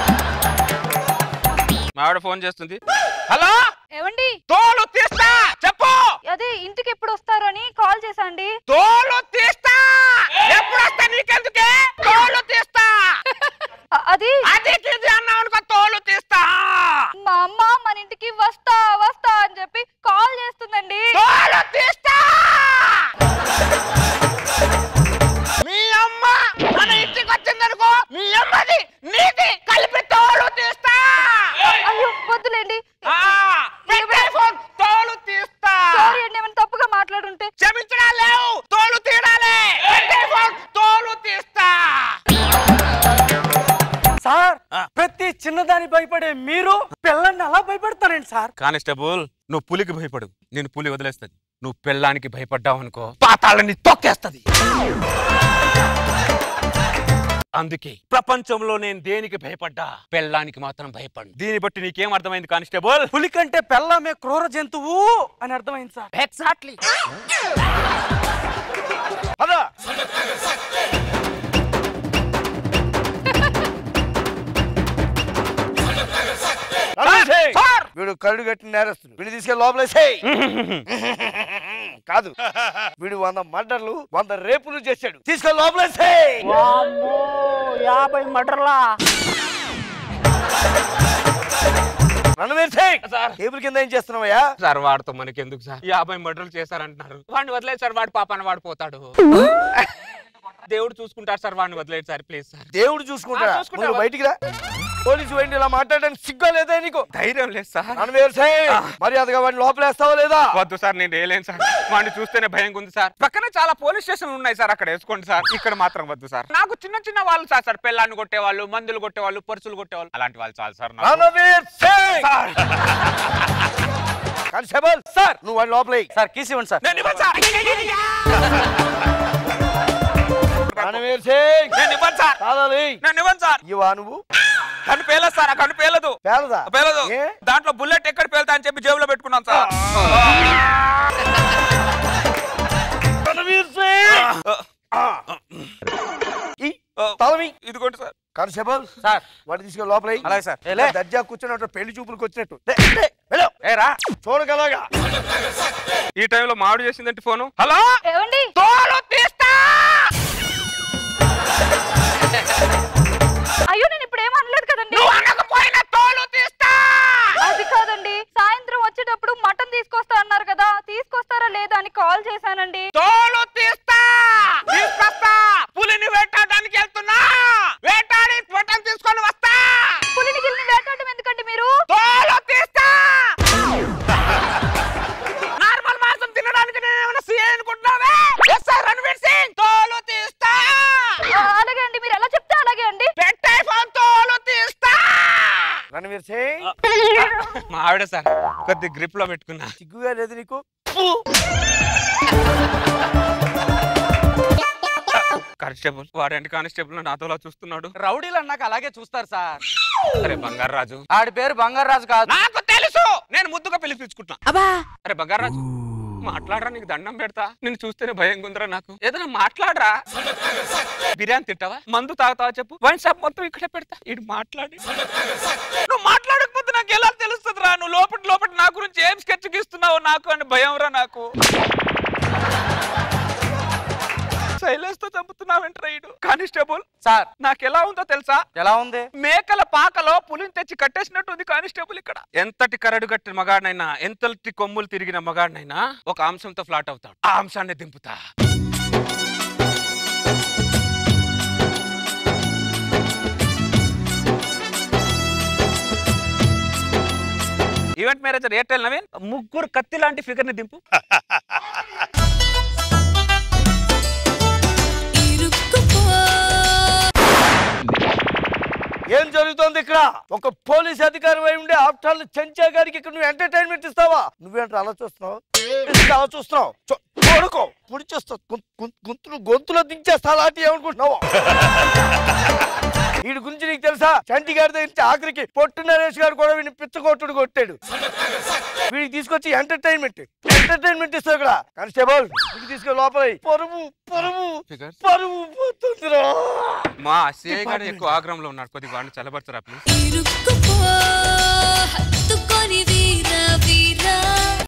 మావిడ ఫోన్ చేస్తుంది హలో ఏమండి తోలు తీస్తా చెప్పు అదే ఇంటికి ఎప్పుడు వస్తారు అని కాల్ చేశాండి తోలు తీస్తా ఎప్పుడు వస్తా నీకెందుకే తోలు తీస్తా అ- అది అది ఇది అన్నావు అనుకో తోలు తీస్తా మా అమ్మ మన ఇంటికి వస్తా వస్తా అని చెప్పి కాల్ చేస్తుందండి తోలు చిన్నదాని భయపడే మీరు పిల్లల్ని అలా భయపెడతారండి సార్ కానిస్టేబుల్ నువ్వు పులికి భయపడు నేను పులి వదిలేస్తుంది నువ్వు పెళ్ళానికి భయపడ్డావు అనుకో పాతాళని తొక్కేస్తది అందుకే ప్రపంచంలో నేను దేనికి భయపడ్డా పెళ్ళానికి మాత్రం భయపడు దీన్ని బట్టి నీకేం అర్థమైంది కానిస్టేబుల్ పులి కంటే పెళ్ళమే క్రూర జంతువు అని అర్థమైంది సార్ ఎగ్జాక్ట్లీ పదా వీడు కళ్ళు కట్టిన నేరస్తుడు వీడు తీసుకెళ్ళి లోపలేసేయ్ కాదు వీడు వంద మర్డర్లు వంద రేపులు చేశాడు తీసుకెళ్ళి లోపలేసేయ్ యాభై మటర్లా రణవీర్ సింగ్ టేబుల్ కింద ఏం చేస్తున్నావయ్యా సార్ వాడితో మనకెందుకు సార్ యాభై మర్డర్లు చేశారంటున్నారు వాడిని వదిలేదు సార్ వాడి పాపన వాడు పోతాడు దేవుడు చూసుకుంటారు సార్ వాడిని వదిలేదు సార్ ప్లీజ్ సార్ దేవుడు చూసుకుంటాడా ఆ, చూసుకుంటా. నువ్వు బయటికి రా పోలీసు వెండి ఇలా మాట్లాడడానికి సిగ్గా లేదా నీకు ధైర్యం లేదు సార్ రణవీర్ సింగ్ మర్యాదగా వాడిని లోపలేస్తావా లేదా వద్దు సార్ నేను వేయలేను సార్ వాడిని చూస్తేనే భయంగా ఉంది సార్ పక్కనే చాలా పోలీస్ స్టేషన్లు ఉన్నాయి సార్ అక్కడ వేసుకోండి సార్ ఇక్కడ మాత్రం వద్దు సార్ నాకు చిన్న చిన్న వాళ్ళు సార్ సార్ పెళ్ళాన్ని కొట్టేవాళ్ళు మందులు కొట్టేవాళ్ళు పర్సులు కొట్టేవాళ్ళు అలాంటి వాళ్ళు చాలు సార్ నాకు. రణవీర్ సింగ్ కానిస్టేబుల్ సార్ నువ్వు వాడిని లోపలే సార్ కీసి ఇవ్వండి సార్ నేను ఇవ్వను సార్ రణవీర్ సింగ్ నేను ఇవ్వను సార్ కాదాలి నేను ఇవ్వను సార్ ఇవా నువ్వు కన్ను పేలదు సార్ ఆ కన్ను పేలదు పేలదా పేలదు ఏ? దాంట్లో బుల్లెట్ ఎక్కడ పేలుతా అని చెప్పి జేబులో పెట్టుకున్నాను సార్ రణవీర్ సింగ్ ఈ తలవి ఇదిగోండి సార్ కానిస్టేబుల్ సార్ వాడిని తీసుకెళ్ళి లోపల అలాగే సార్. ఏ, లే. దర్జా కూర్చున్నట్టు పెళ్లి చూపులకు వచ్చినట్టు లే, లే, వెళ్ళు. ఏ రా చూడగలగా ఈ టైంలో మామిడి చేసిందంటే ఫోను హలో ఏమండి తోలు తీస్తా అయ్యో నేను ఇప్పుడు ఏం అనలేదు కదండి నువ్వు అనకపోయినా తోలు తీస్తా అది కాదండి సాయంత్రం వచ్చేటప్పుడు మటన్ తీసుకొస్తా అన్నారు కదా తీసుకొస్తారా లేదా అని కాల్ చేశానండి తోలు తీస్తా తీసుకొస్తా పులిని వేటాడడానికి వెళ్తున్నా వేటాడి పొట్టలు తీసుకొని వస్తా పులిని గిల్ని వేటాడడం ఎందుకండి మీరు తోలు తీస్తా నార్మల్ మాంసం తినడానికి నేను ఏమైనా సీఏ అనుకుంటున్నావే ఎస్ సార్ రణవీర్ సింగ్ తోలు తీస్తా ఆ, అలాగే అండి మీరు ఎలా చెప్తే అలాగే అండి పెట్టే ఫోన్ తోలు తీస్తా రణవీర్ సింగ్ మా ఆవిడ సార్ కొద్ది గ్రిప్ లో పెట్టుకున్నా సిగ్గుగా లేదు నీకు కానిస్టేబుల్ వాడండి కానిస్టేబుల్ నాతోలా చూస్తున్నాడు రౌడీలు అన్నాక అలాగే చూస్తారు సార్ అరే బంగారు రాజు ఆడి పేరు బంగారాజు కాదు నాకు తెలుసు నేను ముద్దుగా పిలిపించుకుంటున్నా అరే బంగారాజు మాట్లాడరా నీకు దండం పెడతా నేను చూస్తేనే భయం ఉందిరా నాకు ఏదైనా మాట్లాడరా బిర్యానీ తింటావా మందు తాగుతావా చెప్పు వైన్ షాప్ మొత్తం ఇక్కడే పెడతా ఇటు మాట్లాడి నువ్వు మాట్లాడకపోతే నాకు ఎలా తెలుస్తుంది రా నువ్వు లోపల లోపల నా గురించి ఏం స్కెచ్ గీస్తున్నావు నాకు అని భయం రా నాకు శైలేష్ తో చంపుతున్నావేంట్రా ఇడు కానిస్టేబుల్ సార్ నాకు ఎలా ఉందో తెలుసా ఎలా ఉంది మేకల పాకలో పులిని తెచ్చి కట్టేసినట్టు ఉంది కానిస్టేబుల్ ఇక్కడ ఎంతటి కరడు కట్టిన మగాడినైనా ఎంతటి కొమ్ములు తిరిగిన మగాడినైనా ఒక అంశంతో ఫ్లాట్ అవుతాడు ఆ అంశాన్ని దింపుతా ఈవెంట్ మేనేజర్ ఎయిర్టెల్ నవీన్ ముగ్గురు కత్తి లాంటి ఫిగర్ ని దింపు ఏం జరుగుతోంది ఇక్కడ ఒక పోలీస్ అధికారి అయి ఉండే ఆఫ్టర్ చెంచా గారికి ఇక్కడ నువ్వు ఎంటర్టైన్మెంట్ ఇస్తావా నువ్వేంటి అలా చూస్తున్నావు ఎందుకు అలా చూస్తున్నావు చూ- చూడుకో పుడి చేస్తావు గొంతులు గొంతులో దించేస్తా అలాంటి ఏమనుకుంటున్నావు వీడి గురించి నీకు తెలుసా చంటి గారి దగ్గర నుంచి ఆఖరికి పొట్టు నరేష్ గారు కూడా వీడిని పిచ్చగొట్టుడు కొట్టాడు వీడికి తీసుకొచ్చి ఎంటర్టైన్మెంట్ ఎంటర్టైన్మెంట్ ఇస్తావు ఇక్కడ కానిస్టేబుల్ వీడికి తీసుకెళ్ళి లోపల పరువు పరువు పరువు పోతుందిరా మా సిఐ గారు ఎక్కువ ఆగ్రహంలో ఉన్నాడు కొద్దిగా వాడిని చల్లబడతారా ప్లీజ్ హత్తుకొని వీరా వీరా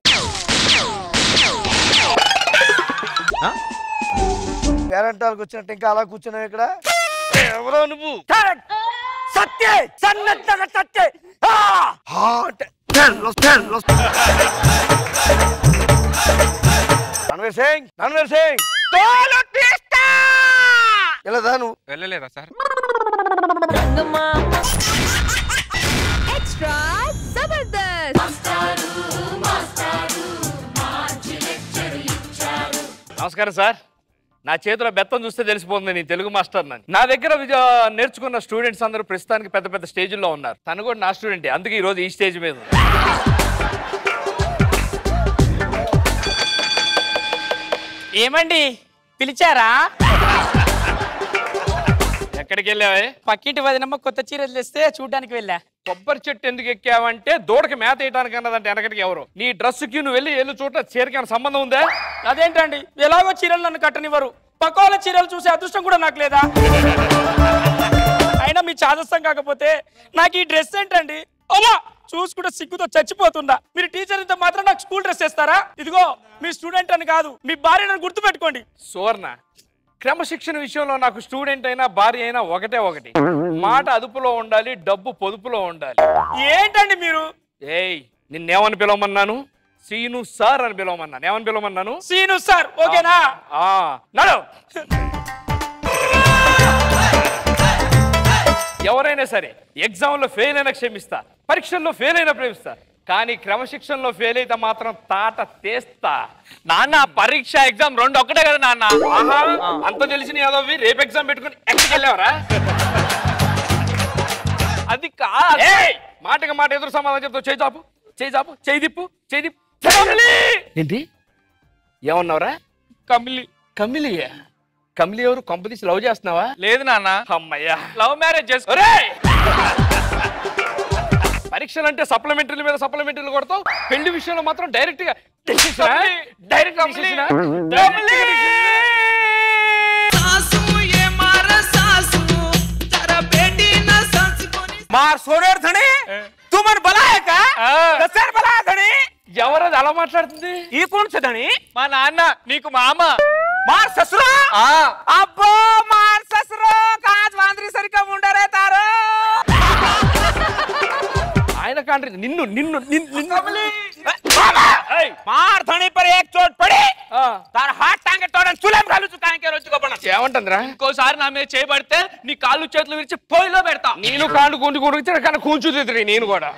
పేరంటాలకు వచ్చినట్టు ఇంకా అలా కూర్చున్నావు ఇక్కడ ఎవరో నువ్వు సత్యే సన్నత్తగా సత్యే ఆ! హా అంటే తెల్ల, తెల్ల. రణవీర్ సింగ్ రణవీర్ సింగ్ తోలు తీస్తా ఇలా నువ్వు వెళ్ళలేదా సార్ ఎక్స్ట్రా జబర్దస్త్ నమస్కారం సార్ నా చేతిలో బెత్తం చూస్తే తెలిసిపోతుంది నేను తెలుగు మాస్టర్ నని నా దగ్గర విజ- నేర్చుకున్న స్టూడెంట్స్ అందరూ ప్రస్తుతానికి పెద్ద పెద్ద స్టేజ్లో ఉన్నారు తను కూడా నా స్టూడెంటే అందుకే ఈ రోజు ఈ స్టేజ్ మీద ఉంది. ఏమండి పిలిచారా ఎక్కడికి వెళ్ళావే పక్కింటి వదినమ్మ కొత్త చీరలు తెస్తే చూడ్డానికి వెళ్ళా కొబ్బరి చెట్టు ఎందుకు ఎక్కావంటే దూడకి మేత వేయడానికి అన్నదంటే వెనకటికి ఎవరు నీ డ్రెస్ కి నువ్వు వెళ్ళి ఎల్లు చూడ చీరకి సంబంధం ఉందా అదేంటండి ఎలాగో చీరలు నన్ను కట్టనివ్వరు పక్క వాళ్ళ చీరలు చూసే అదృష్టం కూడా నాకు లేదా అయినా మీ చాదస్తం కాకపోతే నాకు ఈ డ్రెస్ ఏంటండి అలా చూసుకుంటే సిగ్గుతో చచ్చిపోతుందా మీరు టీచర్ ఇంత మాత్రం నాకు స్కూల్ డ్రెస్ వేస్తారా ఇదిగో మీ స్టూడెంట్ అని కాదు మీ భార్య నన్ను గుర్తుపెట్టుకోండి సువర్ణ క్రమశిక్షణ విషయంలో నాకు స్టూడెంట్ అయినా భార్య అయినా ఒకటే ఒకటి మాట అదుపులో ఉండాలి డబ్బు పొదుపులో ఉండాలి ఏంటండి మీరు ఏయ్ నిన్నేమని పిలవమన్నాను సీను సార్ అని పిలవమన్నాను ఏమని పిలవమన్నాను సీను సార్ ఓకేనా ఆ, నడు ఎవరైనా సరే ఎగ్జామ్ లో ఫెయిల్ అయినా క్షమిస్తా పరీక్షల్లో ఫెయిల్ అయినా ప్రేమిస్తా కానీ క్రమశిక్షణలో ఫెయిల్ అయితే మాత్రం తాట తీస్తా నాన్న పరీక్ష ఎగ్జామ్ రెండు ఒక్కటే కదా నాన్న ఆహా, అంత తెలిసిన యాదవ్వి రేపు ఎగ్జామ్ పెట్టుకుని ఎక్కడికి వెళ్ళావరా అది కా ఏయ్! మాటకి మాట ఎదురు సమాధానం చెప్తావు చేయి చాపు చేయి చాపు చేయి దిప్పు చేయి దిప్పు ఏంటి ఏమన్నావురా కమిలి కమిలి కమిలి ఎవరు కంపెనీస్ లవ్ చేస్తున్నావా లేదు నాన్న అమ్మయ్యా లవ్ మ్యారేజ్ చేసుకో ఒరేయ్! పరీక్షలు అంటే సప్లిమెంటరీల మీద సప్లిమెంటరీలు కొడతావు పెళ్లి విషయంలో మాత్రం డైరెక్ట్ గా డైరెక్ట్ मार सोनेर धणी तू मन बलाय का कसेर बलाय धणी ఎవరది అలా మాట్లాడుతుంది ఈ कौन से धणी మా నాన్న నీకు మామ मार ससुरा अब्बो मार ससुरो काज वांद्री सरी का मुंडा रे तारो ఆయన కాంట్రీ నిన్ను నిన్ను నిన్ను నిన్ను ఏయ్! मार धणी पर एक चोट पड़ी तार हाथ टांगे तोड़न चुलेम घालू चुकाने के रोज को बना ఏమంటుందిరా ఇంకోసారి నా మీద చేయబడితే నీ కాళ్ళు చేతులు విరిచి పొయ్యిలో పెడతా నేను కాండు గుండు గుడికి కానీ కూర్చుంది నేను కూడా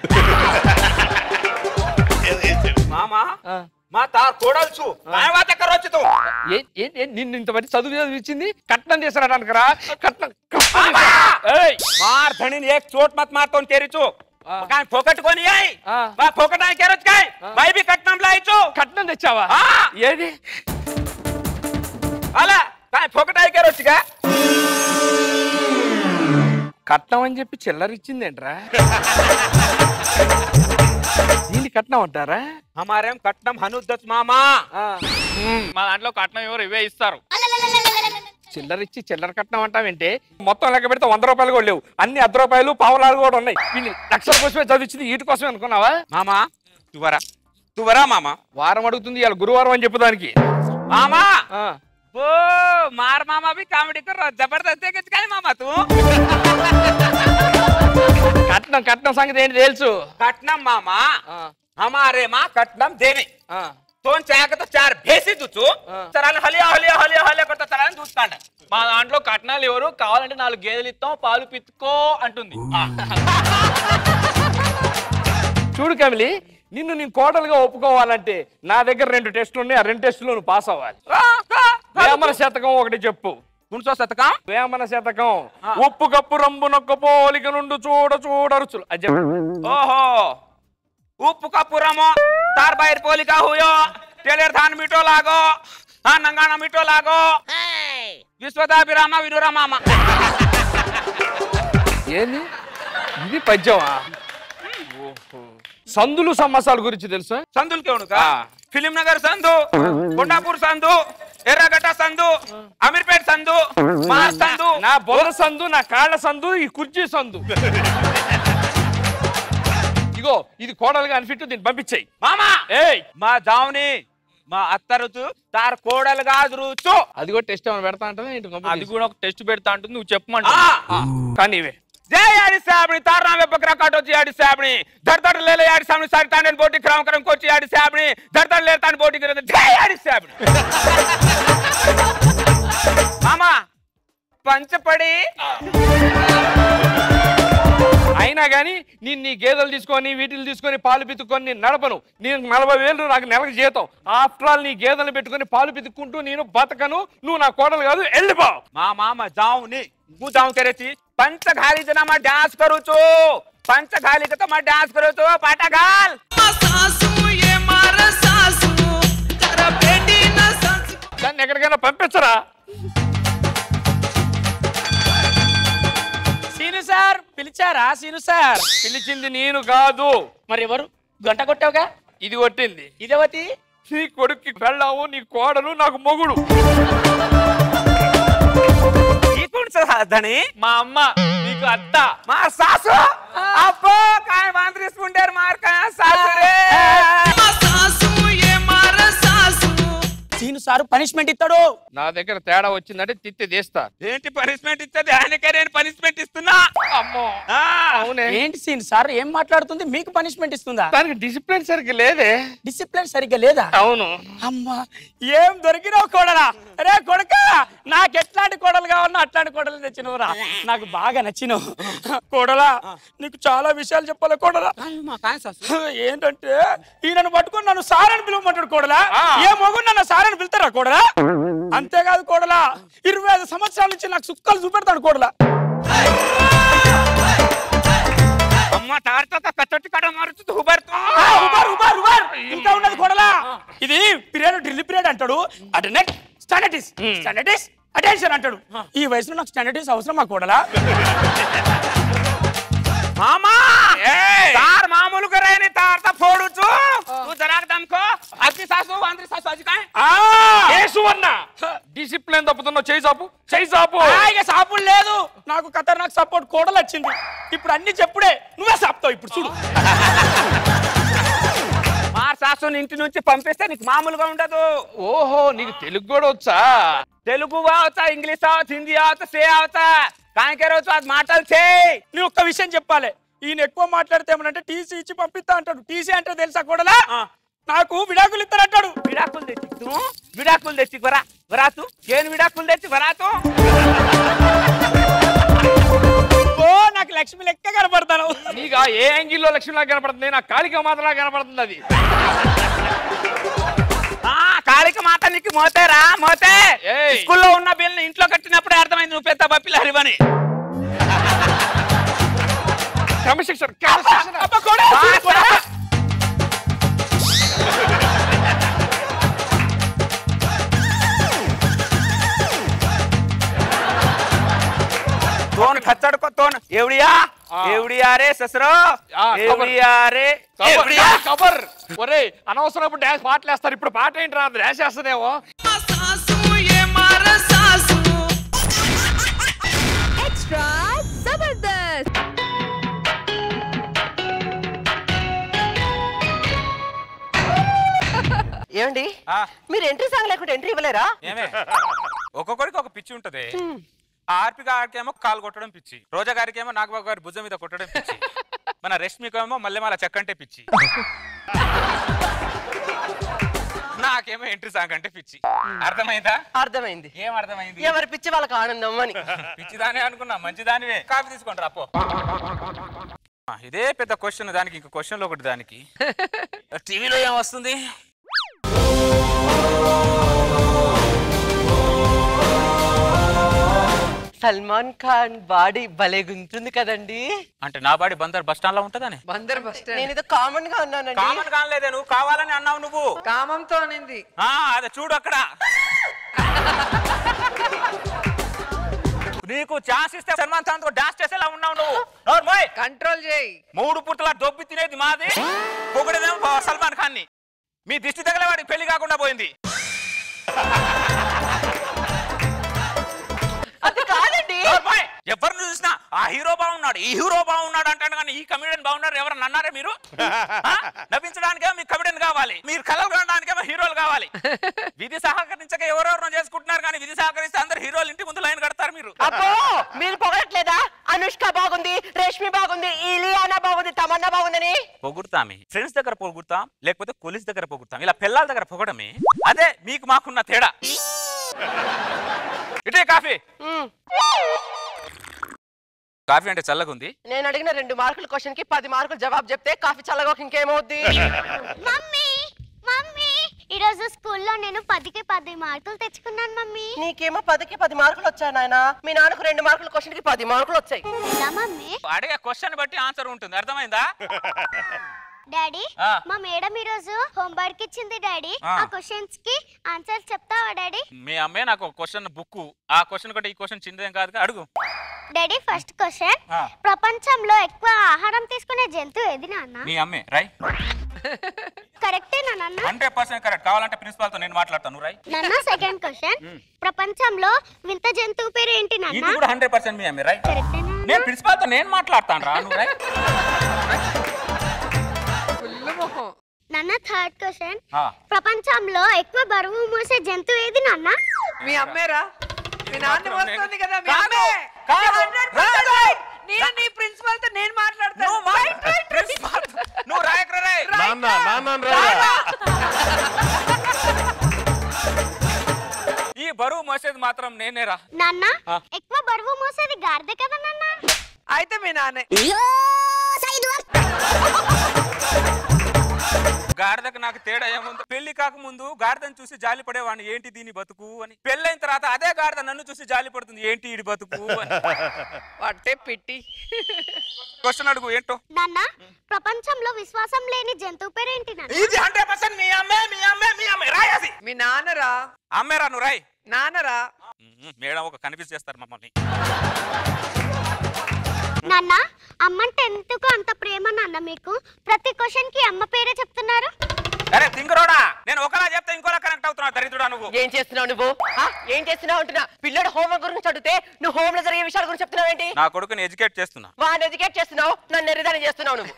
మామా మా తార్ కోడల్చు తర్వాత కరోచ్చు తూ ఏ- ఏ- ఏ- నిన్ను ఇంతమంది చదువు చదువు ఇచ్చింది కట్నం చేశారడానికి రా కట్నం కట్నం ఏయ్! मार धणी ने एक चोट मत मार तो तेरी चू काय फोकट कोणी आई बा फोकट आहे केरोच काय बाई बी कट्टम लायचो కట్నం తెచ్చావా ఆ ఏది అలా काय फोकट आहे केरोच का కట్నం అని చెప్పి చిల్లర ఇచ్చిందేంట్రా దీన్ని కట్నం అంటారా हमारे हम कट्टम हनुदत मामा మా దాంట్లో కట్నం ఎవరు ఇవే ఇస్తారు చిల్లర ఇచ్చి చిల్లర కట్నం అంటావేంటే మొత్తం లెక్క పెడితే వంద రూపాయలు కూడా లేవు అన్ని అర్ధ రూపాయలు పావులాలు కూడా ఉన్నాయి వీళ్ళు లక్షల కోసమే చదివించింది వీటి కోసమే అనుకున్నావా మామా తువరా తువరా మామా వారం అడుగుతుంది ఇవాళ గురువారం అని చెప్పు దానికి मामा ఆ. वो मार मामा भी कॉमेडी कर रहा जबरदस्त है किसका है मामा तू కట్నం కట్నం సంగతి ఏంటి తెలుసు कट्टम मामा हमारे माँ कट्टम देवी तो चाहे तो चार भेसी दूचू चला हलिया हलिया हलिया हलिया करता चला दूध कांड మా దాంట్లో కట్నాలు ఎవరు కావాలంటే నాలుగు గేదెలు ఇస్తాం పాలు పిత్తుకో అంటుంది చూడు కమిలి నిన్ను నీ కోటలుగా ఒప్పుకోవాలంటే నా దగ్గర రెండు టెస్టులు ఉన్నాయి ఆ రెండు టెస్టులు నువ్వు పాస్ అవ్వాలి వేమన శతకం ఒకటి చెప్పు గుణసో శతకం వేమన శతకం ఉప్పు కప్పు రంబు నొక్క పోలిక నుండి చూడ చూడ రుచులు అది చెప్పు ओहो उप का पुरमो तार बाहर पोलिका हुयो टेलर धान मिटो लागो हाँ नंगाना मिटो लागो विश्वदा विरामा विदुरा मामा ఏంది ఇది పద్యమా సందులు సమాసాల గురించి తెలుసా సందులు కేవను కా ఫిలిం నగర్ సందు కొండాపూర్ సందు ఎర్రగడ్డ సందు అమీర్పేట్ సందు మార్ సందు నా బొల్ల సందు నా కాళ్ళ సందు ఈ కుర్చీ సందు ఇగో ఇది కోడలుగా అనిఫిట్ దీన్ని పంపించేయి మామా ఏయ్ మా జావుని మా అత్త రుచు తార్ కోడలు కాదు రుచు అది కూడా టెస్ట్ ఏమైనా పెడతా అంటే ఏంటి పంపించేసి? అది కూడా ఒక టెస్ట్ పెడతా అంటుంది నువ్వు చెప్పమంటా కానీ ఇవే जय याडी साबणी तार नामे बकरा काटो ची याडी साबणी धर धर ले ले याडी साबणी सारी तांडन बोटी क्राम करम कोची याडी साबणी धर धर ले तान बोटी करे जय याडी साबणी मामा पंच पड़ी అయినా కానీ నేను నీ గేదెలు తీసుకొని వీటిని తీసుకొని పాలు పితుక్కొని నేను నడపను నేను నలభై వేలు నాకు నెలకు జీతం ఆఫ్టర్ ఆల్ నీ గేదెలు పెట్టుకొని పాలు పితుక్కుంటూ నేను బతకను నువ్వు నా కోడలు కాదు వెళ్ళిపో మా మామ જાઉં નહીં હું જાઉં ઘરેથી પંચ ઘાલી જનામાં ડાન્સ કરું છું પંચ ઘાલી કે તમારે ડાન્સ કરું છું પાટા ઘાલ దాన్ని ఎక్కడికైనా పంపించరా సీను సార్ పిలిచారా సీను సార్ పిలిచింది నేను కాదు మరి ఎవరు గంట కొట్టావుగా ఇది కొట్టింది ఇదేవతి నీ కొడుక్కి పెళ్ళాము నీ కోడలు నాకు మొగుడు ఈ ధని మా అమ్మ నీకు అత్త మా సాసు అబ్బో కాయ మాంత్రిస్తుంటారు మార్ కాయ సాసు రే సీను సార్ పనిష్మెంట్ ఇస్తాడు నా దగ్గర తేడా వచ్చిందంటే తిత్తి తీస్తా ఏంటి పనిష్మెంట్ ఇస్తుంది ఆయనకే నేను పనిష్మెంట్ ఇస్తున్నా అమ్మో ఆ, అవునే ఏంటి సీన్ సార్ ఏం మాట్లాడుతుంది మీకు పనిష్మెంట్ ఇస్తుందా దానికి డిసిప్లిన్ సరిగ్గా లేదే డిసిప్లిన్ సరిగ్గా లేదా అవును అమ్మా ఏం దొరికినావు కోడలా రే కొడుక నాకు ఎట్లాంటి కోడలు కావాలన్నా అట్లాంటి కోడలు తెచ్చినవురా నాకు బాగా నచ్చినవు కోడలా నీకు చాలా విషయాలు చెప్పాలి కోడలా మా కాయ సాసు ఏంటంటే ఈయనను పట్టుకొని నన్ను సారని పిలువమంటాడు కోడలా ఏ మొగుడు నన్ను సారని పిలుతారా కోడలా అంతేకాదు కోడలా ఇరవై ఐదు సంవత్సరాల నుంచి నాకు సుక్కలు చూపెడతాడు కోడలా అమ్మ తాడుతో కచ్చొట్టి కడ మారుతుంది హుబర్తో ఆ, ఉబార్ ఉబార్ ఉబార్ ఇంకా ఉన్నది కోడలా ఇది పీరియడ్ డ్రిల్ పీరియడ్ అంటాడు అటెండెంట్ స్టాండర్డిస్ స్టాండర్డిస్ అటెన్షన్ అంటాడు ఈ వయసులో నాకు స్టాండర్డిస్ అవసరం మా కోడలా మామా તાર મામૂલ કરે ને તાર તા ફોડું છું તું જરાક દમકો આજની સાસુ આંતરી સાસુ હજી કાંઈ ఏ సువర్ణ డిసిప్లిన్ తప్పుతున్నావు చేయి చాపు చేయి చాపు ఇక సాపుడు లేదు నాకు ఖతర్నాక్ సపోర్ట్ కోడలు వచ్చింది ఇప్పుడు అన్ని చెప్పుడే నువ్వే సాపుతావు ఇప్పుడు చూడు మా సాసుని ఇంటి నుంచి పంపిస్తే నీకు మామూలుగా ఉండదు ఓహో నీకు తెలుగు కూడా వచ్చా తెలుగు అవతా ఇంగ్లీష్ అవతా హిందీ అవతా సే అవతా కాంకే రోజు అది మాటలు చేయి నేను ఒక్క విషయం చెప్పాలి ఈయన ఎక్కువ మాట్లాడితే ఏమనంటే టీసీ ఇచ్చి పంపిస్తా అంటాడు టీసీ అంటే తెలుసా కోడలా నాకు విడాకులు ఇస్తారంటాడు విడాకులు తెచ్చి తూ విడాకులు తెచ్చి వరా వరాతు ఏను విడాకులు తెచ్చి వరాతు ఓ నాకు లక్ష్మి లెక్క కనపడతాను నీకు ఆ ఏ యాంగిల్లో లక్ష్మిలా కనపడుతుంది నా కాళిక మాతలా కనపడుతుంది అది ఆ కాళిక మాత నీకు మోతేరా మోతే ఏయ్. స్కూల్లో ఉన్న బిల్ని ఇంట్లో కట్టినప్పుడే అర్థమైంది నువ్వు పెద్ద బప్పిల హరివని క్రమశిక్షణ క్రమశిక్షణ तोन खच्चड़ को तोन एवड़िया एवड़िया रे ससरो एवड़िया रे एवड़िया కబర్ ఒరే అనవసరపు డాన్స్ పాటలు వేస్తారు ఇప్పుడు పాట ఏంటి రా డాన్స్ వేస్తుందేమో ఎక్స్ట్రా జబర్దస్త్ ఏమండి మీరు ఎంట్రీ సాంగ్ లేకుండా ఎంట్రీ ఇవ్వలేరా ఏమే ఒక్కొక్కడికి ఒక పిచ్చి ఉంటది ఆ ఆర్పి గారికేమో కాలు కొట్టడం పిచ్చి రోజా గారికేమో నాగబాబు గారి భుజం మీద కొట్టడం పిచ్చి మన రష్మికేమో మల్లెమాల చెక్కంటే పిచ్చి నాకేమో ఎంట్రీ సాంగ్ అంటే పిచ్చి అర్థమైందా అర్థమైంది ఏం అర్థమైంది ఎవరి పిచ్చి వాళ్ళకి ఆనందం అని పిచ్చిదానే అనుకున్నా మంచిదానివే కాఫీ తీసుకోండి రాపో ఆ, ఇదే పెద్ద క్వశ్చన్ దానికి ఇంకో క్వశ్చన్ ఒకటి దానికి టీవీలో ఏం వస్తుంది సల్మాన్ ఖాన్ బాడీ భలే గుంటుంది కదండి అంటే నా బాడీ బందర్ బస్ స్టాండ్ లో ఉంటదని బందర్ బస్ నేను ఇది కామన్ గా ఉన్నానండి కామన్ కానలేదే నువ్వు కావాలని అన్నావు నువ్వు కామంతో అనింది ఆ అదే చూడు అక్కడ నీకు ఛాన్స్ ఇస్తే సల్మాన్ ఖాన్ తో డాన్స్ చేసేలా ఉన్నావు నువ్వు నోర్మోయ్ కంట్రోల్ చేయి మూడు పుట్టల దొబ్బి తినేది మాది పొగడేదేమో సల్మాన్ ఖాన్ ని మీ దిష్టి తగలే వాడికి పెళ్లి కాకుండా పోయింది అది కాదండి నోర్మోయ్, ఎవరిని చూసినా ఆ హీరో బాగున్నాడు ఈ హీరో బాగున్నాడు అంటాడు కానీ ఈ కమెడియన్ బాగున్నారు ఎవరన్నా అన్నారా మీరు ఆ? నవ్వించడానికేమో మీకు కమెడియన్ కావాలి మీరు కలలు కనడానికేమో హీరోలు కావాలి విధి సహకరించక ఎవరెవరినో చేసుకుంటున్నారు కానీ విధి సహకరిస్తే అందరు హీరోలు ఇంటి ముందు లైన్ కడతారు మీరు అబ్బో మీరు పొగట్లేదా అనుష్క బాగుంది రేష్మి బాగుంది ఇలియానా బాగుంది తమన్నా బాగుందని పొగుడుతామే ఫ్రెండ్స్ దగ్గర పొగుడుతాం లేకపోతే కొలీస్ దగ్గర పొగుడుతాం ఇలా పిల్లల దగ్గర పొగడమే అదే మీకు మాకున్న తేడా ఇటే కాఫీ కాఫీ అంటే చల్లగా ఉంది నేను అడిగిన రెండు మార్కుల క్వశ్చన్ కి పది మార్కులు జవాబు చెప్తే కాఫీ చల్లగా ఇంకేమవుద్ది మమ్మీ మమ్మీ ఈరోజు స్కూల్లో నేను పదికి పది మార్కులు తెచ్చుకున్నాను మమ్మీ నీకేమో పదికి పది మార్కులు వచ్చాయి నాయన మీ నాన్నకు రెండు మార్కుల క్వశ్చన్ కి పది మార్కులు వచ్చాయి ఎలా మమ్మీ అడిగే క్వశ్చన్ బట్టి ఆన్సర్ ఉంటుంది అర్థమైందా డాడీ ఆ. మా మేడం ఈరోజు హోంవర్క్ ఇచ్చింది డాడీ ఆ. ఆ క్వశ్చన్స్ కి ఆన్సర్ చెప్తావా డాడీ మీ అమ్మే నాకు ఒక క్వశ్చన్ బుక్ ఆ క్వశ్చన్ కంటే ఈ క్వశ్చన్ చిన్నదేం కాదు అడుగు డాడీ ఫస్ట్ క్వశ్చన్ ఆ. ప్రపంచంలో ఎక్కువ ఆహారం తీసుకునే జంతువు ఏది నాన్న మీ అమ్మే రై కరెక్టేనా నాన్న హండ్రెడ్ పర్సెంట్ కరెక్ట్ కావాలంటే ప్రిన్సిపాల్ తో నేను మాట్లాడతాను రై నాన్న సెకండ్ క్వశ్చన్ ప్రపంచంలో వింత జంతువు పేరు ఏంటి ఇది నాన్న కూడా హండ్రెడ్ పర్సెంట్ మీ అమ్మే రై కరెక్టేనా నేను ప్రిన్సిపాల్ తో నేను మాట్లాడతాను రా నువ్వు రై నాన్న థర్డ్ క్వశ్చన్ ఆ. ప్రపంచంలో ఎక్కువ బరువు మోసే జంతువు ఏది నాన్న మీ అమ్మేరా మీ నాన్న వస్తుంది కదా మీ కాదు, అమ్మే కాదు, మీ 100% రాదు. right. నేను నీ ప్రిన్సిపల్ తో నేను మాట్లాడతాను నువ్వు రాయకరా రై నాన్న నాన్న రా ఈ బరువు మోసేది మాత్రం నేనేరా నాన్న ఆ. ఎక్కువ బరువు మోసేది గాడిద కదా నాన్న అయితే మీ నాన్నే గాడిదకు నాకు తేడా ఏముంది పెళ్లి కాకముందు గాడిదని చూసి జాలి పడేవాడిని ఏంటి దీని బతుకు అని పెళ్ళైన తర్వాత అదే గాడిద నన్ను చూసి జాలి పడుతుంది ఏంటి ఈడి బతుకు అని పట్టే పెట్టి క్వశ్చన్ అడుగు ఏంటో నాన్న ప్రపంచంలో విశ్వాసం లేని జంతువు పేరు ఏంటి నాన్న ఇది హండ్రెడ్ పర్సెంట్ మీ అమ్మే మీ అమ్మే మీ అమ్మే రాయ్ అది మీ నాన్నరా అమ్మేరా నువ్వు రాయ్ నాన్నరా ఉమ్, మేడం ఒక కన్ఫ్యూజ్ చేస్తారు మమ్మల్ని నాన్న అమ్మంటే ఎందుకు అంత ప్రేమ నాన్న మీకు ప్రతి క్వశ్చన్ కి అమ్మ పేరే చెప్తున్నారు అరే తింగరోడా నేను ఒకలా చెప్తే ఇంకోలా కనెక్ట్ అవుతున్నా దరిద్రుడా నువ్వు ఏం చేస్తున్నావు నువ్వు ఆ? ఏం చేస్తున్నావు అంటున్నా పిల్లడు హోంవర్క్ గురించి అడిగితే నువ్వు హోమ్ లో జరిగే విషయాల గురించి చెప్తున్నావు ఏంటి నా కొడుకుని ఎడ్యుకేట్ చేస్తున్నా వాడిని ఎడ్యుకేట్ చేస్తున్నావు నన్ను ఎరిదాన్ని చేస్తున్నావు నువ్వు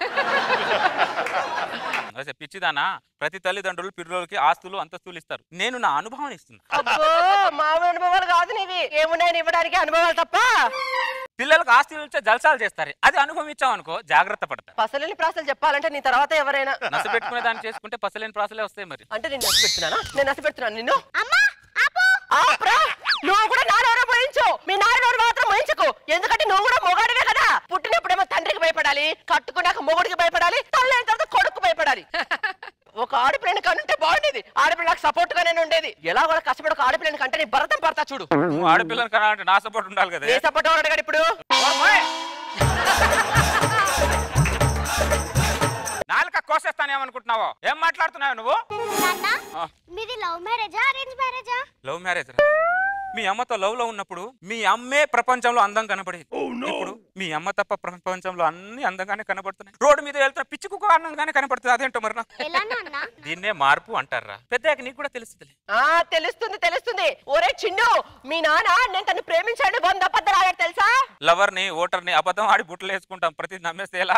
అదే పిచ్చిదానా ప్రతి తల్లిదండ్రులు పిల్లలకి ఆస్తులు అంతస్తులు ఇస్తారు నేను నా అనుభవం ఇస్తున్నా అబ్బో మామూలు అనుభవాలు కాదు నీవి ఏమున్నాయని ఇవ్వడానికి అనుభవాలు తప్ప పిల్లలకు ఆస్తులు ఇచ్చే జల్సాలు చేస్తారు అది అనుభవం ఇచ్చావు అనుకో జాగ్రత్త పడతా పసలేని ప్రాసలు చెప్పాలంటే నీ తర్వాత ఎవరైనా నస పెట్టుకునే దాన్ని చేసుకుంటే పసలేని ప్రాసలే వస్తాయి మరి అంటే నేను నసి పెడుతున్నానా నేను నసి పెడుతున్నాను నిన్ను ఆపురా. నువ్వు కూడా నాన్నెవరో పోయించు మీ నాన్నెవరు మాత్రం పోయించకు ఎందుకంటే నువ్వు కూడా మొగాడివే కదా పుట్టినప్పుడేమో తండ్రికి భయపడాలి కట్టుకున్నాక మొగుడికి భయపడాలి తల్లైన తర్వాత కొడుకు భయపడాలి ఒక ఆడపిల్లని కనుంటే బాగుండేది ఆడపిల్ల నాకు సపోర్ట్ గానే ఉండేది ఎలా కూడా కష్టపడి ఒక ఆడపిల్లని కంటే నీ భరతం పడతా చూడు నువ్వు ఆడపిల్లని కనాలంటే నా సపోర్ట్ ఉండాలి కదా ఏ సపోర్ట్ ఎవరు అడిగాడు ఇప్పుడు నాలుక కోసేస్తాను ఏమనుకుంటున్నావో ఏం మాట్లాడుతున్నావు నువ్వు నాన్న ఆ. మీది లవ్ మ్యారేజా అరేంజ్ మ్యారేజా లవ్ మ్యారేజ్ మీ అమ్మతో లవ్ లో ఉన్నప్పుడు మీ అమ్మే ప్రపంచంలో అందం కనపడేది ఇప్పుడు మీ అమ్మ తప్ప ప్రపంచంలో అన్ని అందంగానే కనపడుతున్నాయి రోడ్డు మీద వెళ్తున్న పిచ్చి కుక్క అందంగానే కనపడుతుంది అదేంటో మరి నాకు. ఎలా నాన్న దీన్నే మార్పు అంటారా పెద్ద నీకు కూడా తెలుస్తుంది ఆ తెలుస్తుంది తెలుస్తుంది ఒరే చిన్ను మీ నాన్న నేను తను ప్రేమించాడు వంద అబద్ధాలు ఆడాడు తెలుసా లవర్ ని ఓటర్ ని అబద్ధం ఆడి బుట్టలు వేసుకుంటాం ప్రతి నమ్మేస్తే ఎలా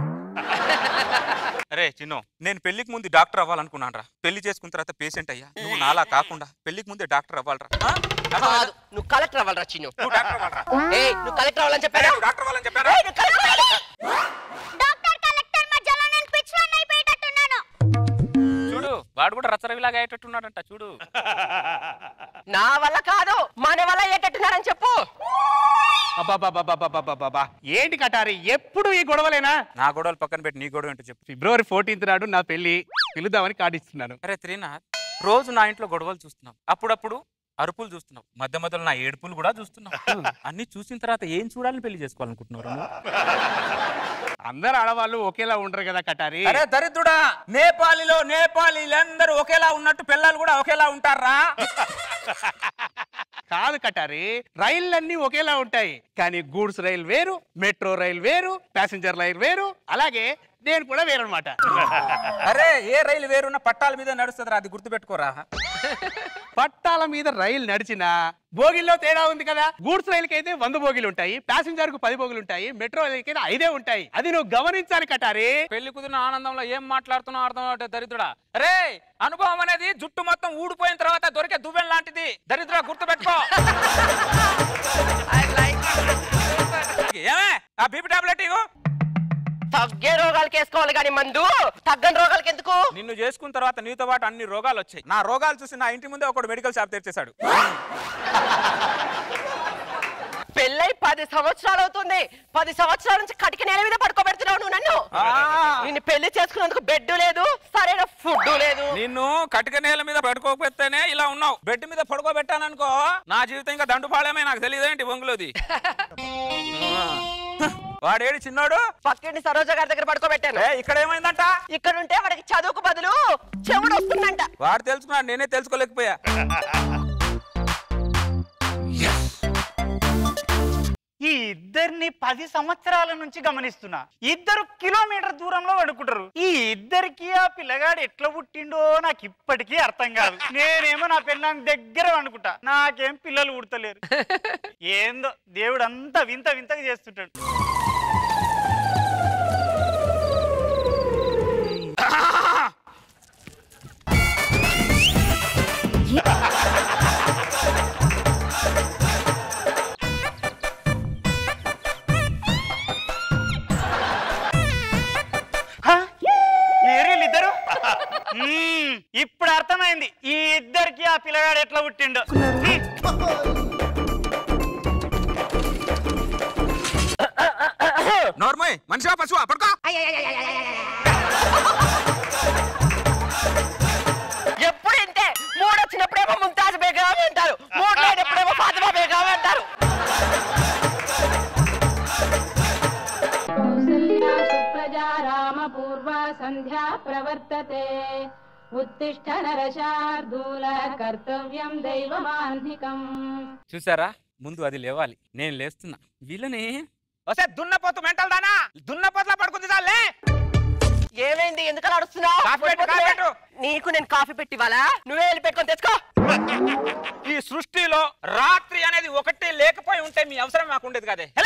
అరే చిన్ను నేను పెళ్లికి ముందు డాక్టర్ అవ్వాలనుకున్నాను రా పెళ్లి చేసుకున్న తర్వాత పేషెంట్ అయ్యా నువ్వు నాలా కాకుండా పెళ్లికి ముందే డాక్టర్ అవ్వాలరా ఆ? కాదు నువ్వు కలెక్టర్ అవ్వాలరా చిన్ను నువ్వు డాక్టర్ అవ్వాలరా ఏయ్ నువ్వు కలెక్టర్ అవ్వాలని చెప్పారా నువ్వు డాక్టర్ అవ్వాలని చెప్పారా ఏయ్, నువ్వు కలెక్టర్ అవ్వాలి. డాక్టర్ కలెక్టర్ మధ్యలో నేను పిచ్చివాడిని అయిపోయేటట్టున్నాను చూడు వాడు కూడా రచ్చరవిలాగా అయ్యేటట్టున్నాడంట చూడు నా వల్ల కాదు మన వల్ల ఏటట్టున్నారని చెప్పు అబ్బాబాబాబాబాబాబా. ఏంటి కటారి ఎప్పుడు ఈ గొడవలేనా నా గొడవలు పక్కన పెట్టి నీ గొడవ ఏంటో చెప్పు ఫిబ్రవరి ఫోర్టీన్త్ నాడు నా పెళ్లి పిలుద్దామని కార్డు ఇస్తున్నాను అరే త్రీనాథ్ రోజు నా ఇంట్లో గొడవలు చూస్తున్నాం అప్పుడప్పుడు అరుపులు చూస్తున్నావు మధ్య మధ్యలో నా ఏడుపులు కూడా చూస్తున్నావు అన్ని చూసిన తర్వాత ఏం చూడాలని పెళ్లి చేసుకోవాలనుకుంటున్నారు నువ్వు? అందరు ఆడవాళ్ళు ఒకేలా ఉండరు కదా కటారి అరే దరిద్రుడా నేపాలిలో నేపాలీలందరూ ఒకేలా ఉన్నట్టు పిల్లలు కూడా ఒకేలా ఉంటారా కాదు కటారి రైళ్ళన్నీ ఒకేలా ఉంటాయి కానీ గూడ్స్ రైలు వేరు మెట్రో రైలు వేరు ప్యాసింజర్ రైలు వేరు అలాగే నేను కూడా వేరు అనమాట అరే ఏ రైలు వేరున్న పట్టాల మీద నడుస్తుందిరా అది గుర్తుపెట్టుకోరా పట్టాల మీద రైలు నడిచినా బోగిల్లో తేడా ఉంది కదా గూడ్స్ రైలుకి అయితే వంద బోగిలు ఉంటాయి ప్యాసింజర్ కు పది బోగిలు ఉంటాయి మెట్రో రైలుకి అయితే ఐదే ఉంటాయి అది నువ్వు గమనించాలి కటారి పెళ్లి కుదిరిన ఆనందంలో ఏం మాట్లాడుతున్నావు అర్థం అవట్లేదు దరిద్రుడా రే అనుభవం అనేది జుట్టు మొత్తం ఊడిపోయిన తర్వాత దొరికే దువ్వెన లాంటిది దరిద్రుడా గుర్తుపెట్టుకో ఏమే ఆ బీపీ టాబ్లెట్ ఇవ్వు తగ్గే రోగాలకి వేసుకోవాలి కానీ మందు తగ్గని రోగాలకి ఎందుకు నిన్ను చేసుకున్న తర్వాత నీతో పాటు అన్ని రోగాలు వచ్చాయి నా రోగాలు చూసి నా ఇంటి ముందే ఒకడు మెడికల్ షాప్ తెరిచేశాడు పెళ్ళై పది పది సంవత్సరాలు అవుతుంది పది సంవత్సరాల నుంచి కటిక నేల మీద పడుకోబెడుతున్నావు నువ్వు నన్ను నిన్ను పెళ్లి చేసుకున్నందుకు బెడ్ లేదు సరైన ఫుడ్ లేదు నిన్ను కటిక నేల మీద పడుకోకపోతేనే ఇలా ఉన్నావు బెడ్ మీద పడుకోబెట్టాననుకో నా జీవితం ఇంకా దండుపాళేమే నాకు తెలియదేంటి బొంగులోది వాడేడు చిన్నోడు పక్కింటి సరోజ గారి దగ్గర పడుకోబెట్టాను ఏ, ఇక్కడ ఏమైందంట ఇక్కడ ఉంటే వాడికి చదువుకు బదులు చెవుడు వస్తుందంట వాడు తెలుసుకున్నాడు నేనే తెలుసుకోలేకపోయా ఈ ఇద్దరిని పది సంవత్సరాల నుంచి గమనిస్తున్నా ఇద్దరు కిలోమీటర్ దూరంలో పడుకుంటారు ఈ ఇద్దరికి ఆ పిల్లగాడు ఎట్లా పుట్టిండో నాకు ఇప్పటికీ అర్థం కాదు నేనేమో నా పిల్లని దగ్గర వండుకుంటా నాకేం పిల్లలు పుడతలేరు ఏందో దేవుడు అంతా వింత వింతగా చేస్తుంటాడు ఏరీలు ఇద్దరు మ్మ్, ఇప్పుడు అర్థమైంది ఈ ఇద్దరికి ఆ పిల్లగాడు ఎట్లా పుట్టిండో నోర్మయ్ మనిషివా పశువా పడుకో ఎప్పుడు ఇంతే మూడు వచ్చినప్పుడేమో ముంతాజ్ బేగం అంటారు మూడు లేనప్పుడేమో ఫాతిమా బేగం అంటారు సుప్రజా రామ పూర్వ సంధ్యా ప్రవర్తతే ఉత్తిష్ట నరశార్దూల కర్తవ్యం దైవమాన్నికం చూసారా ముందు అది లేవాలి నేను లేస్తున్నా వీళ్ళని వస్తే దున్నపోతు మెంటల్ దానా దున్నపోతులా పడుకుంది చాలే ఏమైంది ఎందుకలా అడుస్తున్నావు కాఫీ పెట్టు, కాఫీ పెట్టు. నీకు నేను కాఫీ పెట్టివాలా నువ్వే వెళ్ళి పెట్టుకొని తెచ్చుకో ఈ సృష్టిలో రాత్రి అనేది ఒకటి లేకపోయి ఉంటే మీ అవసరం మాకు ఉండేది కదే హెలే!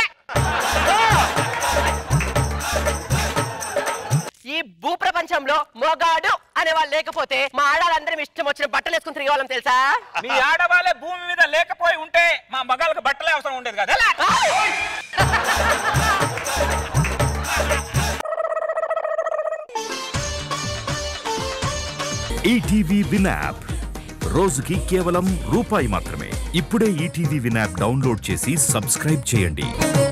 ఈ భూ ప్రపంచంలో మొగాడు అనే వాళ్ళు లేకపోతే మా ఆడాలందరం ఇష్టం వచ్చిన బట్టలు వేసుకుని తిరిగేవాళ్ళం తెలుసా మీ ఆడవాళ్ళే భూమి మీద లేకపోయి ఉంటే మా మగాళ్ళకి బట్టలే అవసరం ఉండేది కదా హెలే! ఈటీవీ విన్ యాప్ రోజుకి కేవలం రూపాయి మాత్రమే ఇప్పుడే ఈటీవీ విన్ యాప్ డౌన్లోడ్ చేసి సబ్స్క్రైబ్ చేయండి